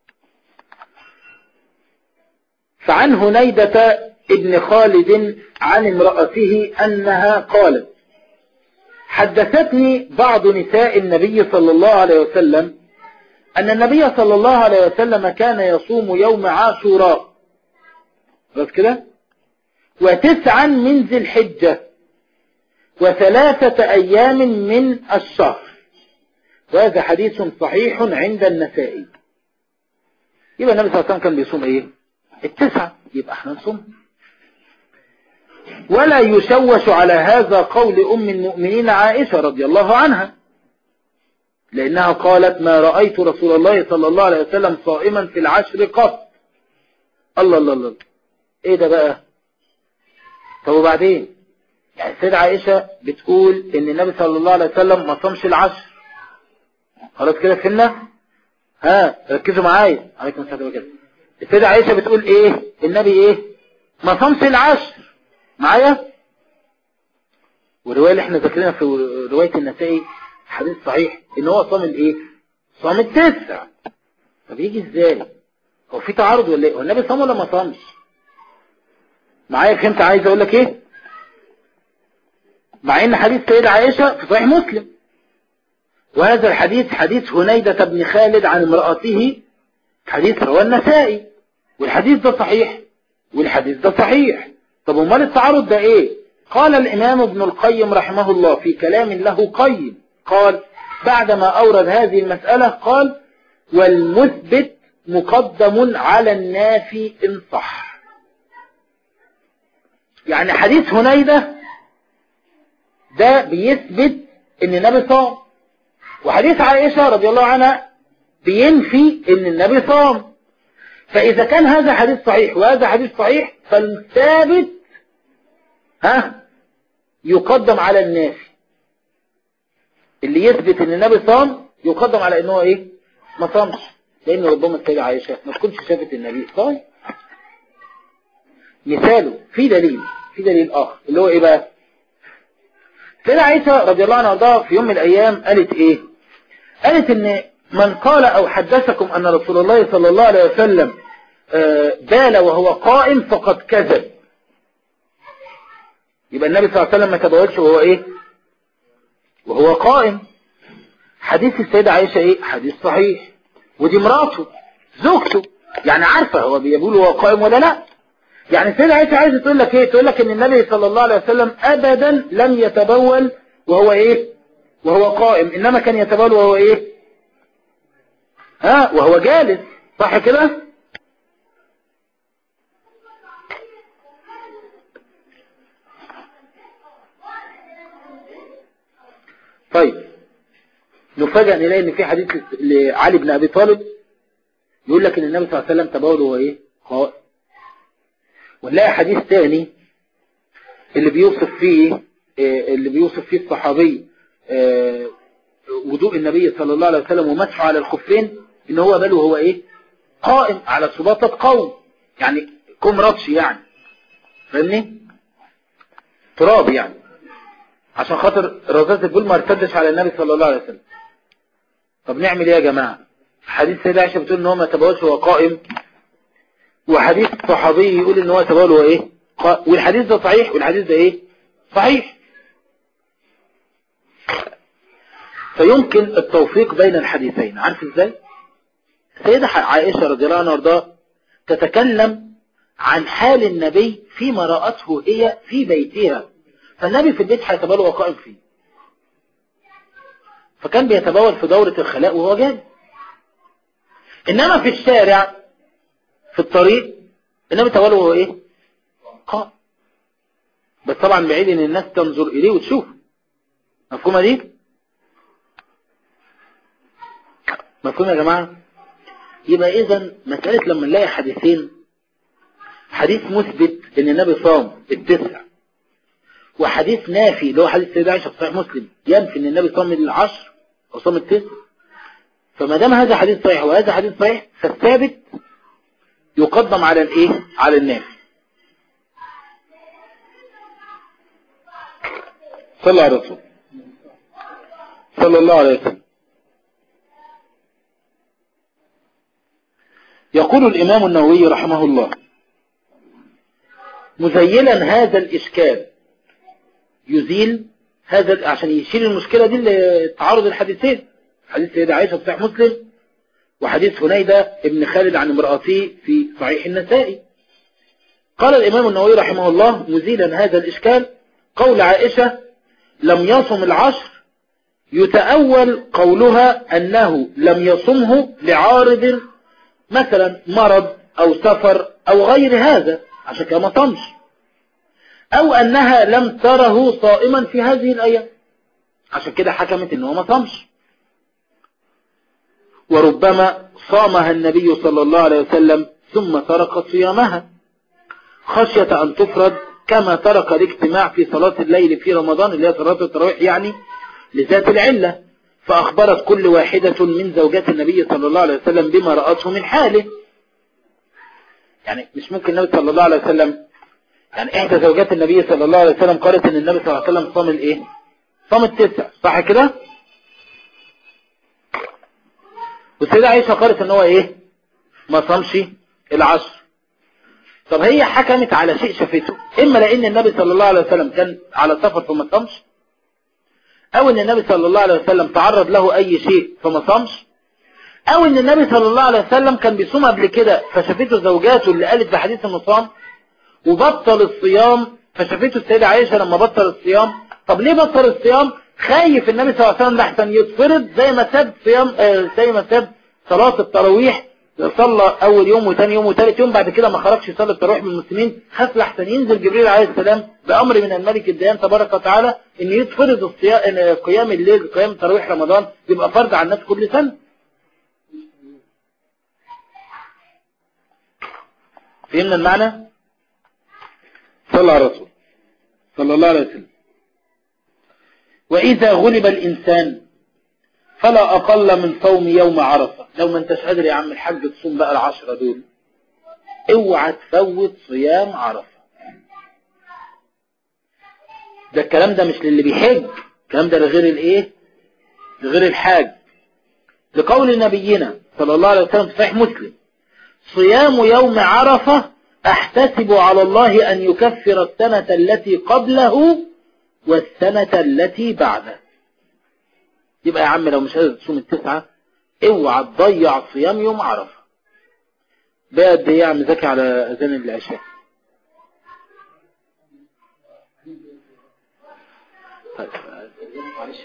فعن هنيدة ابن خالد عن امرأته أنها قالت حدثتني بعض نساء النبي صلى الله عليه وسلم أن النبي صلى الله عليه وسلم كان يصوم يوم عاشوراء بس كده وتسعا من ذي الحجة وثلاثة أيام من الشهر وهذا حديث صحيح عند النسائي يبقى النبي صلى الله عليه وسلم كان بيصوم ايه التسعة يبقى احنا نصوم ولا يشوش على هذا قول أم المؤمنين عائشة رضي الله عنها لأنها قالت ما رأيت رسول الله صلى الله عليه وسلم صائما في العشر قط الله الله الله ايه ده بقى طب وبعدين يعني السيدة عائشة بتقول ان النبي صلى الله عليه وسلم ما صامش العشر خلاص كده فهمنا ها ركزوا معايا عليكم السلام وكده السيدة عائشة بتقول ايه النبي ايه ما صامش العشر معايا والرواية اللي احنا ذاكرينها في رواية النسائي حديث صحيح ان هو صام الايه صام التسع طب يجي ازاي هو في تعارض ولا ايه هو النبي صام ولا ما صامش معايا فهمت عايز اقول لك ايه مع ان حديث سيدة عائشة في صحيح مسلم وهذا الحديث حديث هنيدة بن خالد عن امرأته حديث رواه النسائي والحديث ده صحيح والحديث ده صحيح طب امال التعارض ده ايه قال الامام ابن القيم رحمه الله في كلام له قيم قال بعدما اورد هذه المسألة قال والمثبت مقدم على النافي ان صح يعني حديث هنيدة ده بيثبت ان النبي صام وحديث عائشة رضي الله عنها بينفي ان النبي صام فاذا كان هذا حديث صحيح وهذا حديث صحيح فالثابت ها يقدم على النافي اللي يثبت ان النبي صام يقدم على انه ايه ما صامش لان ربما السيدة عائشة ما تكونش شافت النبي صام مثاله في دليل في دليل اخر اللي هو ايه بقى سيدة عائشة رضي الله عنها وارضاها في يوم من الايام قالت ايه قالت ان من قال او حدثكم ان رسول الله صلى الله عليه وسلم بال وهو قائم فقد كذب يبقى النبي صلى الله عليه وسلم ما تبولش وهو ايه وهو قائم حديث السيدة عائشة ايه حديث صحيح ودي مراته زوجته يعني عارفة هو بيقول وهو قائم ولا لا يعني السيدة عائشة عايزة تقول لك ايه تقول لك ان النبي صلى الله عليه وسلم ابدا لم يتبول وهو ايه وهو قائم انما كان يتبول وهو ايه ها وهو جالس صح كده طيب نفاجأ نلاقي ان في حديث لعلي بن ابي طالب يقول لك ان النبي صلى الله عليه وسلم تبول وهو ايه قائم ونلاقي حديث تاني اللي بيوصف فيه اللي بيوصف فيه الصحابي وضوء النبي صلى الله عليه وسلم ومسحه على الخفين ان هو بل وهو ايه قائم على سباطة قوم يعني كم رطش يعني فاهمني تراب يعني عشان خاطر رذاذ البول ما ارتدش على النبي صلى الله عليه وسلم طب نعمل ايه يا جماعة حديث سيدة عائشة بتقول ان هو ما تبولش وهو قائم وحديث صحابي يقول ان هو تبول وهو ايه والحديث ده صحيح والحديث ده ايه صحيح فيمكن التوفيق بين الحديثين عارف ازاي سيدة عائشة رضي الله عنها وارضاها تتكلم عن حال النبي فيما رأته هي في بيتها فالنبي في البيت هيتبول وهو قائم فيه فكان بيتبول في دورة الخلاء وهو جاي انما في الشارع في الطريق النبي تبول وهو ايه قائم بس طبعا بعيد ان الناس تنظر اليه وتشوف مفهومة دي مفهوم يا جماعة يبقى اذا مسألة لما نلاقي حديثين حديث مثبت ان النبي صام التسع وحديث نافي اللي هو حديث سيدة عائشة في صحيح مسلم ينفي ان النبي صام العشر او صام التسع فما دام هذا حديث صحيح وهذا حديث صحيح فالثابت يقدم على الايه على النافي صلى على الرسول صلى الله عليه وسلم يقول الإمام النووي رحمه الله مزيلا هذا الإشكال يزيل هذا عشان يشيل المشكلة دي اللي تعارض الحديثين حديث سيدة عائشة في صحيح مسلم وحديث هنيدة ابن خالد عن امرأته في صحيح النسائي قال الإمام النووي رحمه الله مزيلا هذا الإشكال قول عائشة لم يصم العشر يتأول قولها أنه لم يصمه لعارض مثلا مرض أو سفر أو غير هذا عشان كده ما صمش أو أنها لم تره صائما في هذه الأيام عشان كده حكمت أنه ما صمش وربما صامها النبي صلى الله عليه وسلم ثم ترك صيامها خشية أن تفرد كما ترك الاجتماع في صلاة الليل في رمضان اللي هي صلاة التراويح يعني لذات العلة فأخبرت كل واحدة من زوجات النبي صلى الله عليه وسلم بما رأته من حاله يعني مش ممكن النبي صلى الله عليه وسلم يعني إحدى زوجات النبي صلى الله عليه وسلم قالت إن النبي صلى الله عليه وسلم صام الإيه صام التسع صح كده والسيدة عائشة قالت إن هو إيه ما صامش العشر طب هي حكمت على شيء شافته إما لأن النبي صلى الله عليه وسلم كان على سفر فما صامش او ان النبي صلى الله عليه وسلم تعرض له اي شيء فما صامش او ان النبي صلى الله عليه وسلم كان بيصوم قبل كده فشافته زوجاته اللي قالت بحديث انه صام وبطل الصيام فشافته السيدة عائشة لما بطل الصيام طب ليه بطل الصيام خايف النبي صلى الله عليه وسلم لحسن يتفرض زي ما ساب صيام آه زي ما ساب صلاة التراويح صلى اول يوم وثاني يوم وثالث يوم بعد كده ما خرجش يصلي التراويح بالمسلمين خاف لحسن ينزل جبريل عليه السلام بامر من الملك الديان تبارك وتعالى ان يتفرض الصيام قيام الليل قيام تراويح رمضان يبقى فرض على الناس كل سنه فهمنا المعنى صلى على الرسول صلى الله عليه وسلم واذا غلب الانسان فلا أقل من صوم يوم عرفة لو ما انتش قادر يا عم الحاج تصوم بقى العشرة دول اوعى تفوت صيام عرفة ده الكلام ده مش للي بيحج الكلام ده لغير الايه لغير الحاج لقول نبينا صلى الله عليه وسلم في صحيح مسلم صيام يوم عرفة احتسب على الله ان يكفر السنة التي قبله والسنة التي بعده يبقى يا عم لو مش قادر تصوم التسعة اوعى تضيع صيام يوم عرفة بقى قد ايه يا عم زكي على اذان العشاء طيب معلش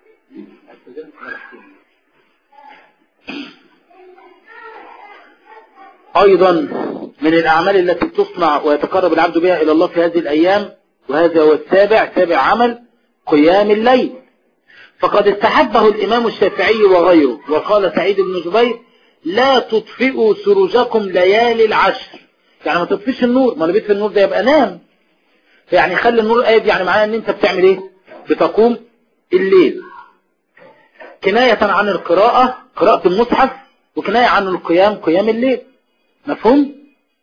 ايضا من الاعمال التي تصنع ويتقرب العبد بها الى الله في هذه الايام وهذا هو السابع سابع عمل قيام الليل فقد استحبه الإمام الشافعي وغيره وقال سعيد بن جبير لا تطفئوا سروجكم ليالي العشر يعني ما تطفيش النور ما انا بيطفي النور ده يبقى نام يعني خلي النور قايد يعني معناه ان انت بتعمل ايه بتقوم الليل كناية عن القراءة قراءة المصحف وكناية عن القيام قيام الليل مفهوم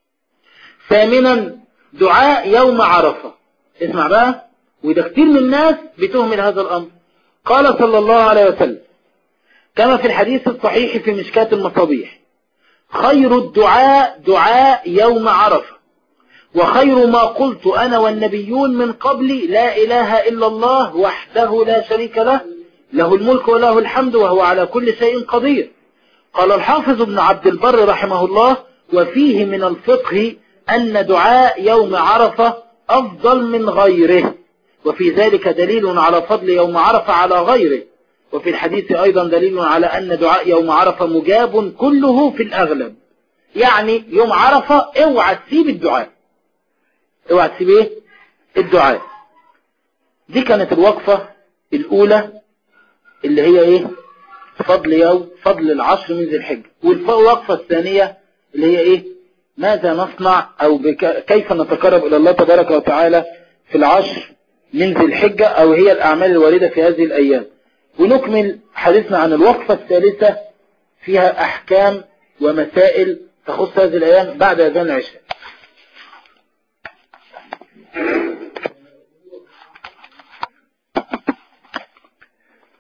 ثامنا دعاء يوم عرفة اسمع بقى وده كتير من الناس بتهمل هذا الامر قال صلى الله عليه وسلم كما في الحديث الصحيح في مشكاة المصابيح خير الدعاء دعاء يوم عرفة وخير ما قلت أنا والنبيون من قبلي لا إله إلا الله وحده لا شريك له له الملك وله الحمد وهو على كل شيء قدير قال الحافظ ابن عبد البر رحمه الله وفيه من الفقه أن دعاء يوم عرفة أفضل من غيره وفي ذلك دليل على فضل يوم عرفة على غيره وفي الحديث أيضا دليل على أن دعاء يوم عرفة مجاب كله في الأغلب يعني يوم عرفة اوعى تسيب الدعاء اوعى تسيب ايه الدعاء دي كانت الوقفة الأولى اللي هي ايه فضل يوم فضل العشر من ذي الحجة والوقفة الثانية اللي هي ايه ماذا نصنع او بك كيف نتقرب الى الله تبارك وتعالى في العشر من ذي الحجة او هي الاعمال الواردة في هذه الايام ونكمل حديثنا عن الوقفة الثالثة فيها احكام ومسائل تخص هذه الايام بعد اذان العشاء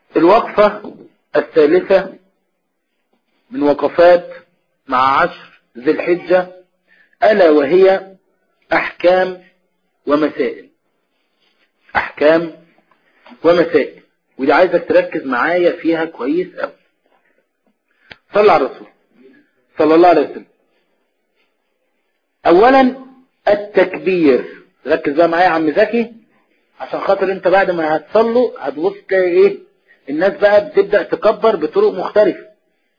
الوقفة الثالثة من وقفات مع عشر ذي الحجة ألا وهي أحكام ومسائل أحكام ومسائل ودي عايزك تركز معايا فيها كويس أوي صلى على الرسول صلى الله عليه وسلم أولا التكبير ركز بقى معايا يا عم زكي عشان خاطر انت بعد ما هتصلوا هتبص تلاقي ايه الناس بقى بتبدأ تكبر بطرق مختلفة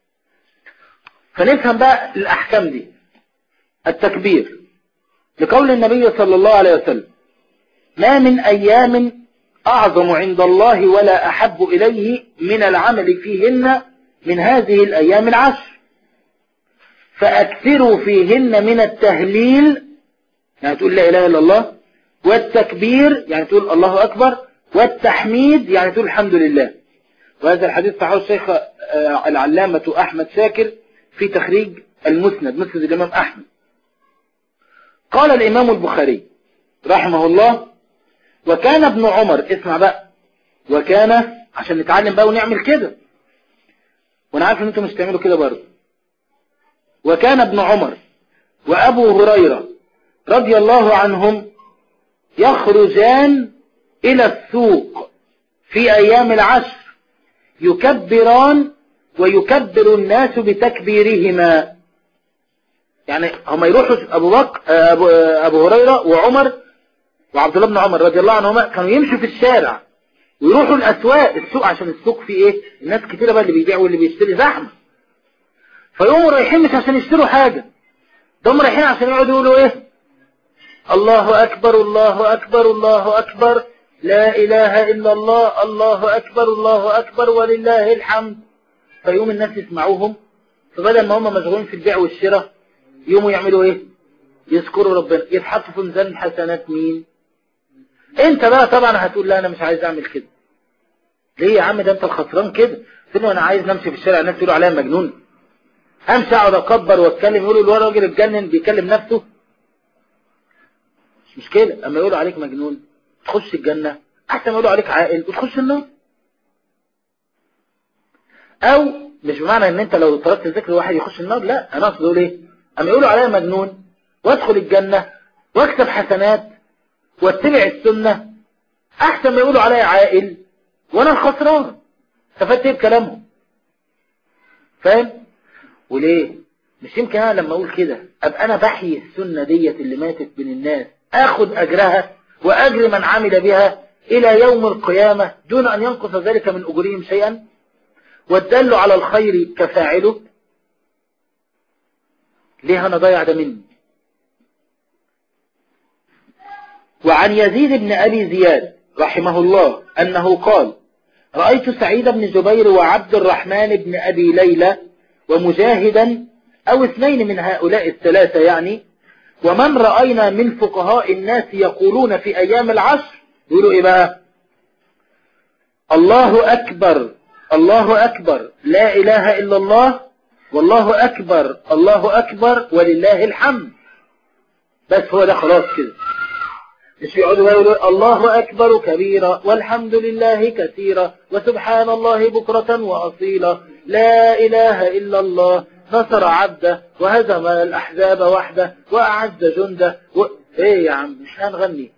فنفهم بقى الأحكام دي التكبير لقول النبي صلى الله عليه وسلم ما من أيام أعظم عند الله ولا أحب إليه من العمل فيهن من هذه الأيام العشر فأكثروا فيهن من التهليل يعني تقول لا إله إلا الله والتكبير يعني تقول الله أكبر والتحميد يعني تقول الحمد لله وهذا الحديث صححه الشيخ العلامة أحمد شاكر في تخريج المسند مسند الإمام أحمد قال الإمام البخاري رحمه الله وكان ابن عمر اسمع بقى وكان عشان نتعلم بقى ونعمل كده وانا عارف ان انتم مش تعملوا كده برضه وكان ابن عمر وابو هريرة رضي الله عنهم يخرجان الى السوق في ايام العشر يكبران ويكبر الناس بتكبيرهما يعني هم يروحوا ابو بكر ابو, أبو هريرة وعمر وعبد الله بن عمر رضي الله عنهما كانوا يمشوا في الشارع ويروحوا الاسواق السوق عشان السوق فيه ايه الناس كتيرة بقى اللي بيبيع واللي بيشتري زحمة فيقوموا رايحين مش عشان يشتروا حاجة ده هم رايحين عشان يقعدوا يقولوا ايه الله اكبر الله اكبر الله اكبر لا اله الا الله الله اكبر الله اكبر ولله الحمد فيقوم الناس يسمعوهم فبدل ما هم مشغولين في البيع والشراء يقوموا يعملوا ايه يذكروا ربنا يتحطوا في ميزان حسنات مين انت بقى طبعا هتقول لا انا مش عايز اعمل كده ليه يا عم ده انت الخسران كده قلت له انا عايز نمشي في الشارع الناس تقولوا عليا مجنون امشي اقعد اكبر واتكلم يقولوا الولد راجل اتجنن بيكلم نفسه مش مشكله اما يقولوا عليك مجنون تخش الجنه احسن ما يقولوا عليك عاقل وتخش النار او مش بمعنى ان انت لو تركت ذكر واحد يخش النار لا انا اقصد اقول ايه اما يقولوا عليا مجنون وادخل الجنه واكسب حسنات واتبع السنة احسن ما يقولوا عليا عائل وانا الخسران استفدت ايه بكلامهم فاهم وليه مش يمكن انا لما اقول كده ابقى انا بحيي السنة ديت اللي ماتت بين الناس اخد اجرها واجر من عمل بها الى يوم القيامة دون ان ينقص ذلك من اجورهم شيئا والدل على الخير كفاعله ليه انا ضيع ده مني وعن يزيد بن أبي زياد رحمه الله أنه قال رأيت سعيد بن جبير وعبد الرحمن بن أبي ليلى ومجاهدا أو اثنين من هؤلاء الثلاثة يعني ومن رأينا من فقهاء الناس يقولون في أيام العشر يقولوا إيه بقى الله أكبر الله أكبر لا إله إلا الله والله أكبر الله أكبر ولله الحمد بس هو ده خلاص كده مش يقعدوا يقولوا الله أكبر كبيرا والحمد لله كثيرا وسبحان الله بكرة وأصيلا لا إله إلا الله نصر عبده وهزم الأحزاب وحده وأعز جنده و... إيه يا عم مش هنغني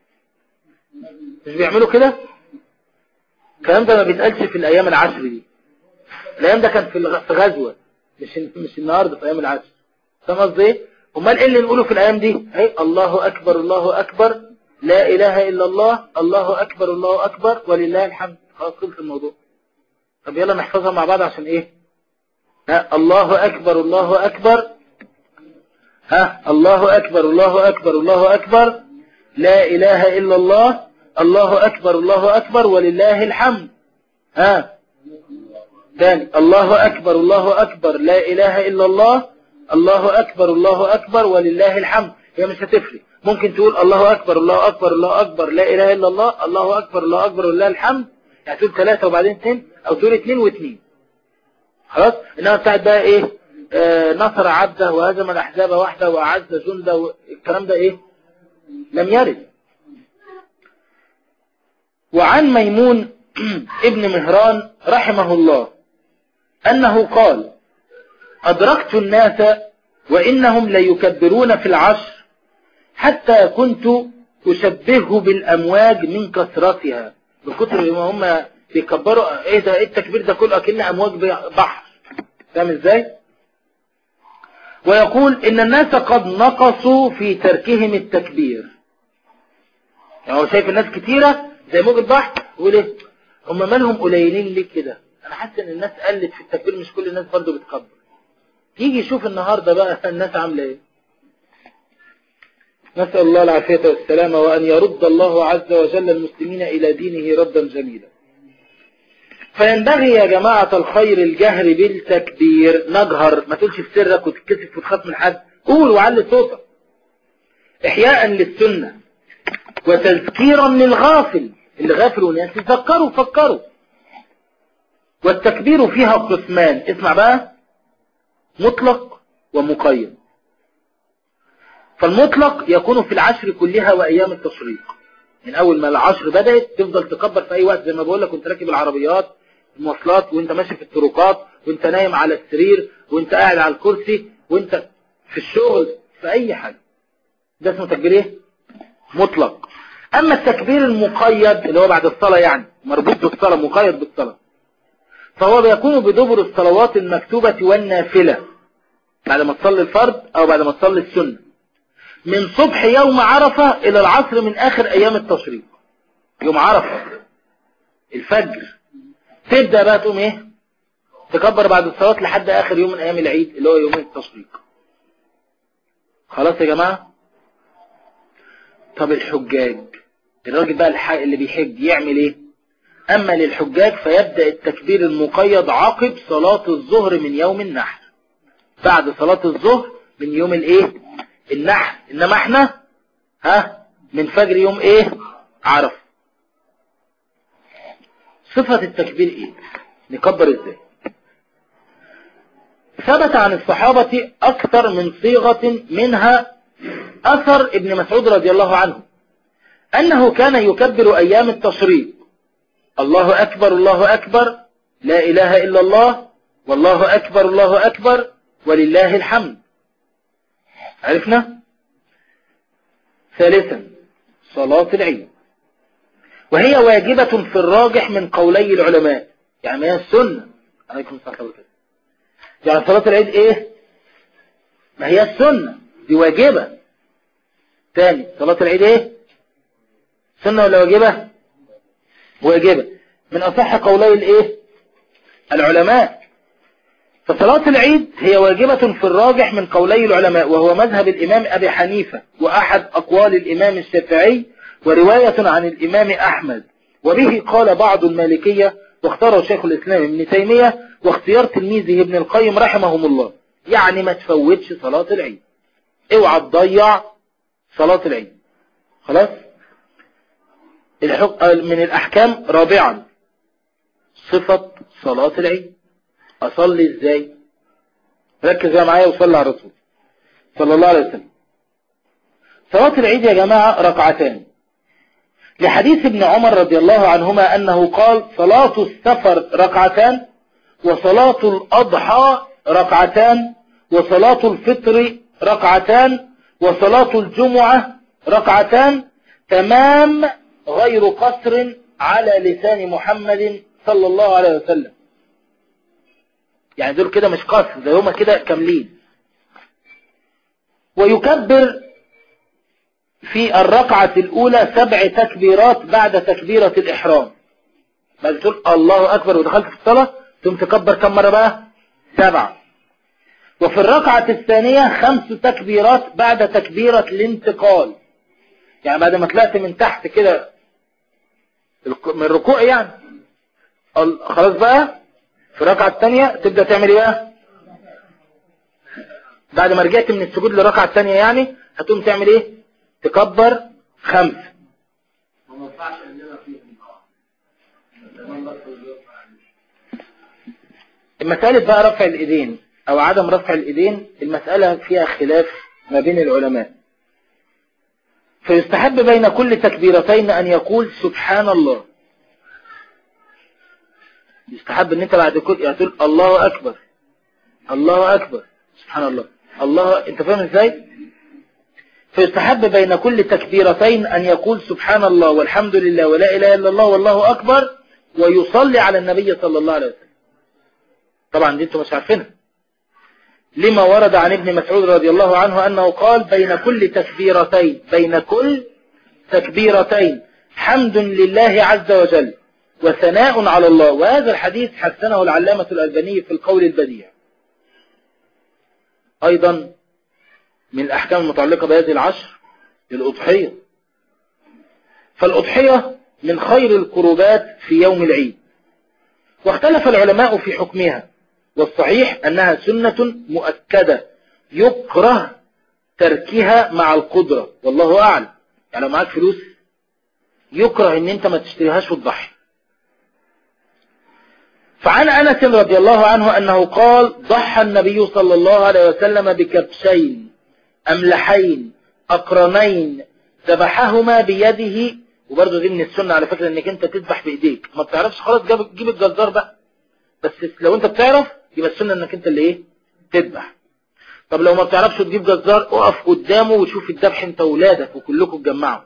مش بيعملوا كده الكلام ده ما بيتقالش في الأيام العشر دي الأيام ده كان في في غزوة مش مش النهاردة في أيام العشر فاهم قصدي إيه؟ أمال إيه اللي نقوله في الأيام دي؟ أي الله أكبر الله أكبر لا إله إلا الله الله أكبر الله أكبر ولله الحمد خلاص خلص الموضوع طب يلا نحفظها مع بعض عشان إيه ها الله أكبر الله أكبر ها الله أكبر الله أكبر الله أكبر لا إله إلا الله الله أكبر الله أكبر ولله الحمد ها ثاني الله أكبر الله أكبر لا إله إلا الله الله أكبر الله أكبر ولله الحمد هي مش هتفرق ممكن تقول الله أكبر الله أكبر الله أكبر لا إله إلا الله الله أكبر الله أكبر ولله الحمد يعني تقول ثلاثة وبعدين اثنين أو تقول اثنين واثنين خلاص إنما بتاعت بقى إيه آه نصر عبده وهزم الأحزاب وحده وأعز جنده الكلام ده إيه لم يرد وعن ميمون ابن مهران رحمه الله أنه قال أدركت الناس وإنهم ليكبرون في العشر حتى كنت أشبهه بالأمواج من كثرتها بكثر ما هم بيكبروا ايه ده ايه التكبير ده كله اكن امواج بحر فاهم ازاي ويقول ان الناس قد نقصوا في تركهم التكبير يعني هو شايف الناس كتيرة زي موج البحر يقول ايه هم مالهم قليلين ليه كده انا حاسس ان الناس قلت في التكبير مش كل الناس برضه بتكبر يجي يشوف النهاردة بقى الناس عاملة ايه نسأل الله العافية والسلامة وأن يرد الله عز وجل المسلمين إلى دينه ردا جميلا فينبغي يا جماعة الخير الجهر بالتكبير نجهر ما تقولش في سرك وتتكسف وتخاف من حد قول وعلي صوتك إحياء للسنة وتذكيرا للغافل اللي غافل وناس يفكروا فكروا والتكبير فيها قسمان اسمع بقى مطلق ومقيد فالمطلق يكون في العشر كلها وأيام التشريق من أول ما العشر بدأت تفضل تكبر في أي وقت زي ما بقول لك وانت راكب العربيات المواصلات وانت ماشي في الطرقات وانت نايم على السرير وانت قاعد على الكرسي وانت في الشغل في أي حاجة ده اسمه تكبير ايه؟ مطلق أما التكبير المقيد اللي هو بعد الصلاة يعني مربوط بالصلاة مقيد بالصلاة فهو بيكون بدبر الصلوات المكتوبة والنافلة بعد ما تصلي الفرض أو بعد ما تصلي السنة من صبح يوم عرفة إلى العصر من آخر أيام التشريق يوم عرفة الفجر تبدأ بقى تقوم إيه تكبر بعد الصلاة لحد آخر يوم من أيام العيد اللي هو يوم التشريق خلاص يا جماعة طب الحجاج الراجل بقى الح... اللي بيحج يعمل ايه اما للحجاج فيبدأ التكبير المقيد عقب صلاة الظهر من يوم النحر بعد صلاة الظهر من يوم الايه النحر انما احنا ها من فجر يوم ايه عرف صفة التكبير ايه نكبر ازاي ثبت عن الصحابة اكثر من صيغة منها اثر ابن مسعود رضي الله عنه انه كان يكبر ايام التشريق الله اكبر الله اكبر لا اله الا الله والله اكبر الله اكبر ولله الحمد عرفنا ثالثا صلاة العيد وهي واجبة في الراجح من قولي العلماء يعني ما هي السنة عليكم السلام عليكم يعني صلاة العيد ايه ما هي السنة دي واجبة تاني صلاة العيد ايه سنة ولا واجبة واجبة من اصح قولي الايه العلماء فصلاة العيد هي واجبة في الراجح من قولي العلماء وهو مذهب الإمام أبي حنيفة وأحد أقوال الإمام الشافعي ورواية عن الإمام أحمد وبه قال بعض المالكية واختاره شيخ الإسلام ابن تيمية واختيار تلميذه ابن القيم رحمهم الله يعني ما تفوتش صلاة العيد اوعى تضيع صلاة العيد خلاص الحق... من الأحكام رابعا صفة صلاة العيد أصلي إزاي ركز يا معايا وصلي على الرسول صلى الله عليه وسلم صلاة العيد يا جماعة ركعتان لحديث ابن عمر رضي الله عنهما أنه قال صلاة السفر ركعتان وصلاة الأضحى ركعتان وصلاة الفطر ركعتان وصلاة الجمعة ركعتان تمام غير قصر على لسان محمد صلى الله عليه وسلم يعني دول كده مش قصر ده هما كده كاملين ويكبر في الركعة الأولى سبع تكبيرات بعد تكبيرة الإحرام بعد تقول الله أكبر ودخلت في الصلاة ثم تكبر كم مرة بقى سبعة وفي الركعة الثانية خمس تكبيرات بعد تكبيرة الانتقال يعني بعد ما طلعت من تحت كده من الركوع يعني خلاص بقى في الركعة الثانية تبدأ تعمل ايه بقى بعد ما رجعت من السجود للركعة الثانية يعني هتقوم تعمل ايه تكبر خمس المسألة بقى رفع الايدين او عدم رفع الايدين المسألة فيها خلاف ما بين العلماء فيستحب بين كل تكبيرتين ان يقول سبحان الله يستحب ان انت بعد كل يعني تقول الله اكبر الله اكبر سبحان الله الله انت فاهم ازاي فيستحب بين كل تكبيرتين ان يقول سبحان الله والحمد لله ولا اله الا الله والله اكبر ويصلي على النبي صلى الله عليه وسلم طبعا دي انتم مش عارفينها لما ورد عن ابن مسعود رضي الله عنه انه قال بين كل تكبيرتين بين كل تكبيرتين حمد لله عز وجل وثناء على الله وهذا الحديث حسنه العلامة الألباني في القول البديع أيضا من الأحكام المتعلقة بهذه العشر الأضحية فالأضحية من خير القربات في يوم العيد واختلف العلماء في حكمها والصحيح أنها سنة مؤكدة يكره تركها مع القدرة والله أعلم يعني لو معاك فلوس يكره ان انت ما تشتريهاش وتضحي فعن أنس رضي الله عنه أنه قال ضحى النبي صلى الله عليه وسلم بكبشين أملحين أقرنين ذبحهما بيده وبرضه دي من السنة على فكرة انك انت تذبح بايديك ما بتعرفش خلاص جاب جيب الجزار بقى بس لو انت بتعرف يبقى السنة انك انت اللي ايه تذبح طب لو ما بتعرفش تجيب جزار اقف قدامه وشوف الذبح انت وولادك وكلكم تجمعوا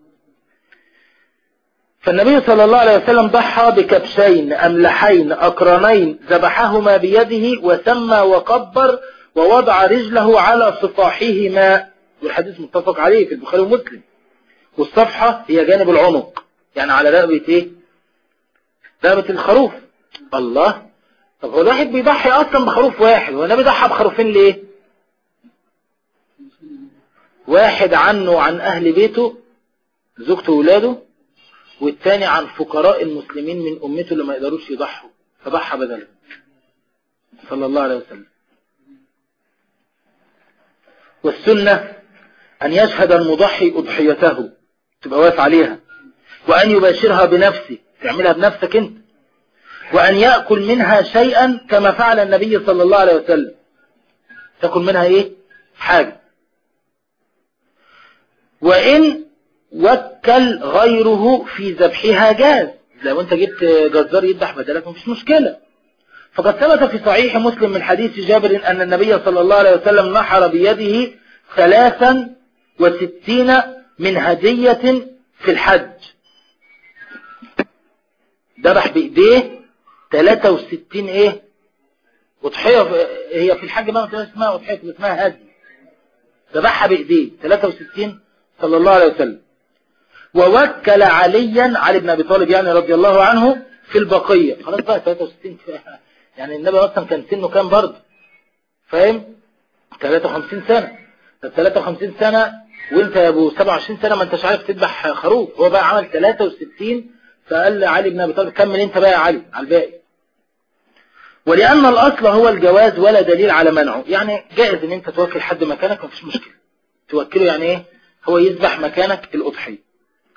فالنبي صلى الله عليه وسلم ضحى بكبشين أملحين أقرنين ذبحهما بيده وسمى وكبر ووضع رجله على صفاحهما والحديث متفق عليه في البخاري ومسلم والصفحة هي جانب العنق يعني على رقبة ايه رقبة الخروف الله طب هو الواحد بيضحي اصلا بخروف واحد هو النبي ضحى بخروفين ليه واحد عنه وعن اهل بيته زوجته وولاده والتاني عن فقراء المسلمين من أمته اللي ما يقدروش يضحوا فضحى بدله صلى الله عليه وسلم والسنة أن يشهد المضحي أضحيته تبقى واقف عليها وأن يباشرها بنفسه تعملها بنفسك أنت وأن يأكل منها شيئا كما فعل النبي صلى الله عليه وسلم تأكل منها إيه حاجة وإن وكل غيره في ذبحها جاز لو انت جبت جزار يذبح بدلك مفيش مشكلة فقد ثبت في صحيح مسلم من حديث جابر أن النبي صلى الله عليه وسلم نحر بيده ثلاثا وستين من هدية في الحج ذبح بإيديه 63 ايه أضحية هي في الحج ما اسمها أضحية اسمها هدي ذبحها بإيديه 63 صلى الله عليه وسلم ووكل عليا علي بن ابي طالب يعني رضي الله عنه في البقية خلاص بقى 63 يعني النبي اصلا كان سنه كام برضه فاهم 53 سنة طب 53 سنة وانت يا ابو 27 سنة ما انتش عارف تذبح خروف هو بقى عمل 63 فقال لعلي بن ابي طالب كمل انت بقى يا علي على الباقي ولأن الأصل هو الجواز ولا دليل على منعه يعني جائز ان انت توكل حد مكانك مفيش مشكلة توكله يعني ايه هو يذبح مكانك الأضحية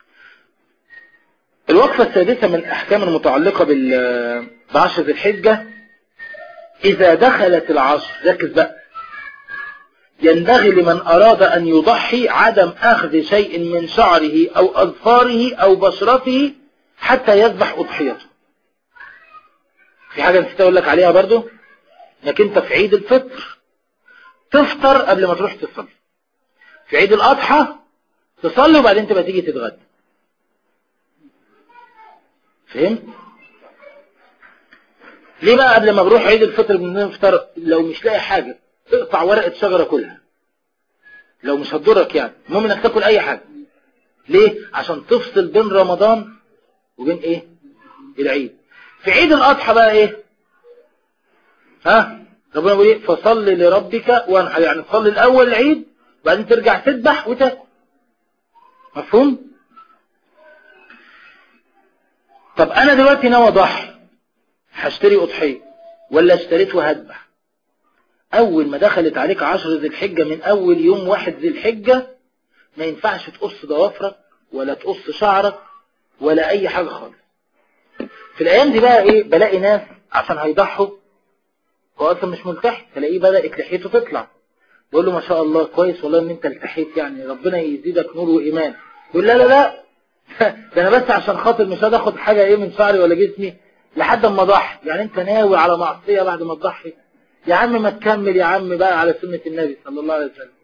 الوقفة السادسة من الأحكام المتعلقة بعشر ذي الحجة إذا دخلت العشر ركز بقى ينبغي لمن أراد أن يضحي عدم أخذ شيء من شعره أو أظفاره أو بشرته حتى يذبح أضحيته في حاجة نسيت أقول لك عليها برضو انك انت في عيد الفطر تفطر قبل ما تروح تصلي في عيد الأضحى تصلي وبعدين تبقى تيجي تتغدى فهمت ليه بقى قبل ما بروح عيد الفطر بنفطر لو مش لاقي حاجة اقطع ورقة شجرة كلها لو مش هتضرك يعني المهم انك تاكل اي حاجة ليه عشان تفصل بين رمضان وبين ايه العيد في عيد الاضحى بقى ايه ها ربنا بيقول ايه فصل لربك وانحر يعني تصلي الاول العيد وبعدين ترجع تذبح وتاكل مفهوم طب انا دلوقتي ناوي اضحي هشتري اضحيه ولا اشتريت وهذبح اول ما دخلت عليك عشر ذي الحجة من اول يوم واحد ذي الحجة ما ينفعش تقص ضوافرك ولا تقص شعرك ولا اي حاجة خالص في الايام دي بقى ايه بلاقي ناس عشان هيضحوا هو اصلا مش ملتحي تلاقيه بدأت لحيته تطلع بقول له ما شاء الله كويس والله ان انت التحيت يعني ربنا يزيدك نور وايمان يقول لا لا لا ده انا بس عشان خاطر مش هاخد حاجة ايه من شعري ولا جسمي لحد ما اضحي يعني انت ناوي على معصية بعد ما تضحي يا عم ما تكمل يا عم بقى على سنة النبي صلى الله عليه وسلم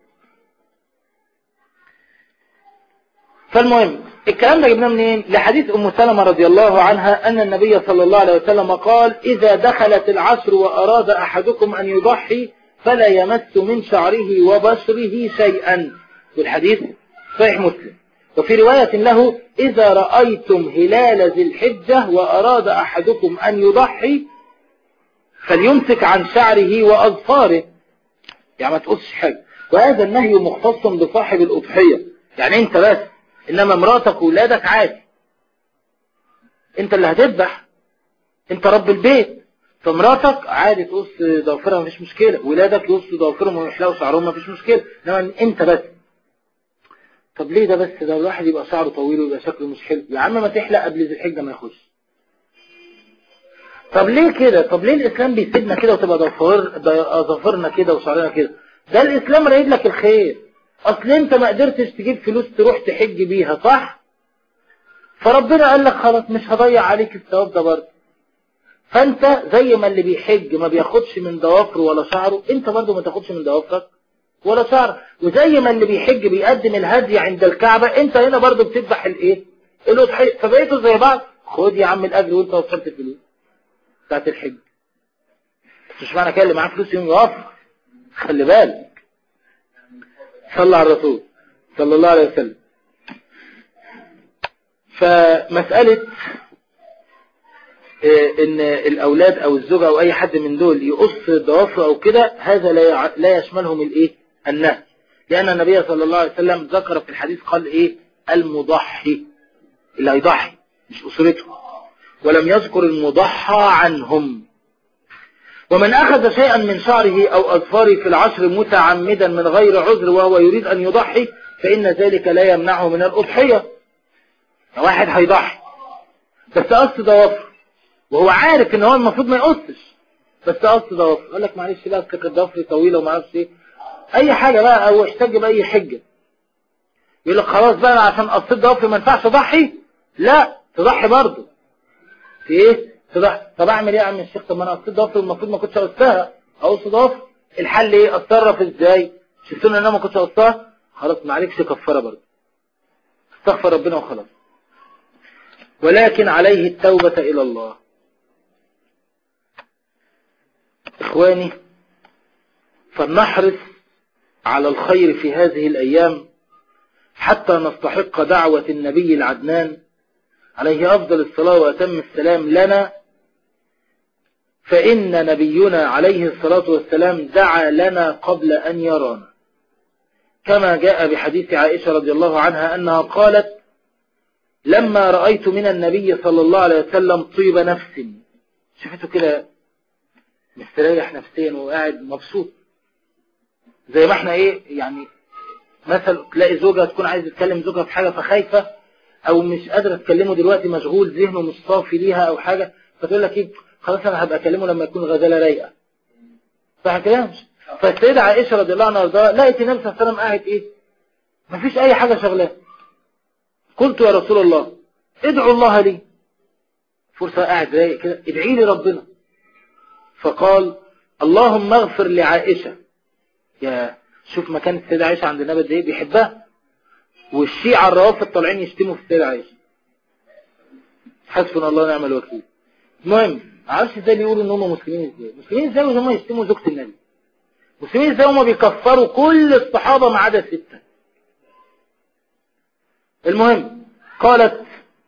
فالمهم الكلام ده جبناه منين لحديث ام سلمة رضي الله عنها ان النبي صلى الله عليه وسلم قال اذا دخلت العشر واراد احدكم ان يضحي فلا يمس من شعره وبشره شيئا والحديث صحيح مسلم وفي رواية له إذا رأيتم هلال ذي الحجة وأراد أحدكم أن يضحي فليمسك عن شعره وأظفاره يعني ما تقصش حاجة وهذا النهي مختص بصاحب الأضحية يعني أنت بس إنما مراتك وولادك عادي أنت اللي هتذبح أنت رب البيت فمراتك عادي تقص ضوافرها مفيش مشكلة ولادك يقص ضوافرهم ويحلقوا شعرهم مفيش مشكلة إنما أنت بس طب ليه ده بس ده الواحد يبقى شعره طويل ويبقى شكله مش حلو يا عم ما تحلق قبل ذي الحجة ما يخش طب ليه كده طب ليه الإسلام بيسيبنا كده وتبقى ضفر ضفرنا كده وشعرنا كده ده الإسلام رايد لك الخير أصل أنت ما قدرتش تجيب فلوس تروح تحج بيها صح فربنا قال لك خلاص مش هضيع عليك الثواب ده برضه فأنت زي ما اللي بيحج ما بياخدش من ضوافره ولا شعره أنت برضه ما تاخدش من ضوافرك ولا شعر وزي ما اللي بيحج بيقدم الهدي عند الكعبة انت هنا برضو بتذبح الايه الاضحيه فبقيتوا زي بعض خد يا عم الاجر وانت وصلت الفلوس بتاعت الحج بس مش معنى كده اللي معاه فلوس يوم يقف خلي بالك صلى على الرسول صلى الله عليه وسلم فمسألة ان الاولاد او الزوجة او اي حد من دول يقص ضوافره او كده هذا لا لا يشملهم الايه النهي لان النبي صلى الله عليه وسلم ذكر في الحديث قال ايه المضحي اللي هيضحي مش اسرته ولم يذكر المضحى عنهم ومن اخذ شيئا من شعره او اظفاره في العشر متعمدا من غير عذر وهو يريد ان يضحي فان ذلك لا يمنعه من الاضحيه واحد هيضحي بس قص ضوافره وهو عارف ان هو المفروض ما يقصش بس قص ضوافر قال لك معلش بقى فكره ضفري طويله وما اعرفش ايه اي حاجه بقى او احتج باي حجه يقول لك خلاص بقى انا عشان قصيت ضوافري ما ينفعش اضحي لا تضحي برضه في ايه تضحي طب اعمل ايه يا عم الشيخ طب ما انا قصيت ضوافري المفروض ما كنتش اقصها اقص ضوافر الحل ايه اتصرف ازاي شفتوني ان انا ما كنتش اقصها خلاص ما عليكش كفاره برضه استغفر ربنا وخلاص ولكن عليه التوبه الى الله إخواني فلنحرص على الخير في هذه الأيام حتى نستحق دعوة النبي العدنان عليه أفضل الصلاة وأتم السلام لنا فإن نبينا عليه الصلاة والسلام دعا لنا قبل أن يرانا كما جاء بحديث عائشة رضي الله عنها أنها قالت لما رأيت من النبي صلى الله عليه وسلم طيب نفس شفته كده مستريح نفسيا وقاعد مبسوط زي ما احنا ايه يعني مثلا تلاقي زوجة تكون عايز تكلم زوجها في حاجة فخايفة او مش قادرة تكلمه دلوقتي مشغول ذهنه مش صافي ليها او حاجة فتقول لك ايه خلاص انا هبقى اكلمه لما يكون غزالة رايقة صح كده فالسيدة عائشة رضي الله عنها وارضاها لقيت النبي صلى الله عليه وسلم قاعد ايه مفيش اي حاجة شغلاه قلت يا رسول الله ادعو الله لي فرصة قاعد رايق كده ادعي لي ربنا فقال اللهم اغفر لعائشة يا شوف مكان السيدة عائشة عند النبي ده بيحبها والشيعة الروافض طالعين يشتموا في السيدة عائشة حسبنا الله ونعم الوكيل المهم عارفش ازاي بيقولوا ان هم مسلمين ازاي مسلمين ازاي وهم يشتموا زوجة النبي مسلمين ازاي هم بيكفروا كل الصحابة ما عدا ستة المهم قالت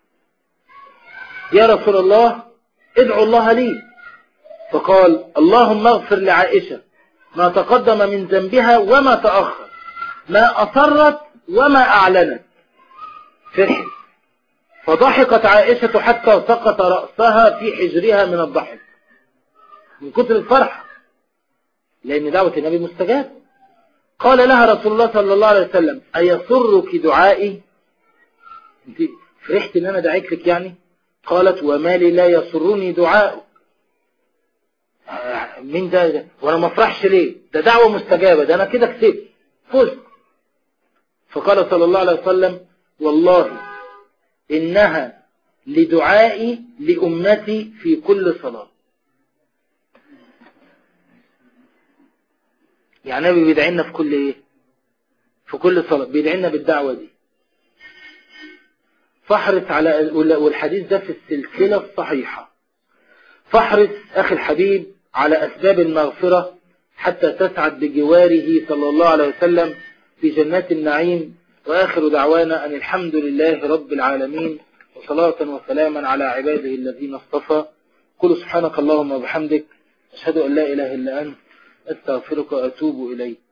يا رسول الله ادعو الله لي فقال اللهم اغفر لعائشة ما تقدم من ذنبها وما تأخر ما أصرت وما أعلنت فرحت فضحكت عائشة حتى سقط رأسها في حجرها من الضحك من كتر الفرحة لأن دعوة النبي مستجاب قال لها رسول الله صلى الله عليه وسلم أيسرك دعائي انت فرحت ان انا دعيت لك يعني قالت وما لي لا يسرني دعاء مين ده, ده وانا ما افرحش ليه ده دعوة مستجابة ده انا كده كسبت فزت فقال صلى الله عليه وسلم والله انها لدعائي لامتي في كل صلاة يعني النبي بيدعي لنا في كل ايه في كل صلاة بيدعي لنا بالدعوة دي فاحرص على والحديث ده في السلسلة الصحيحة فاحرص أخي الحبيب على أسباب المغفرة حتى تسعد بجواره صلى الله عليه وسلم في جنات النعيم وآخر دعوانا أن الحمد لله رب العالمين وصلاة وسلاما على عباده الذين اصطفى قل سبحانك اللهم وبحمدك أشهد أن لا إله إلا أنت أستغفرك وأتوب إليك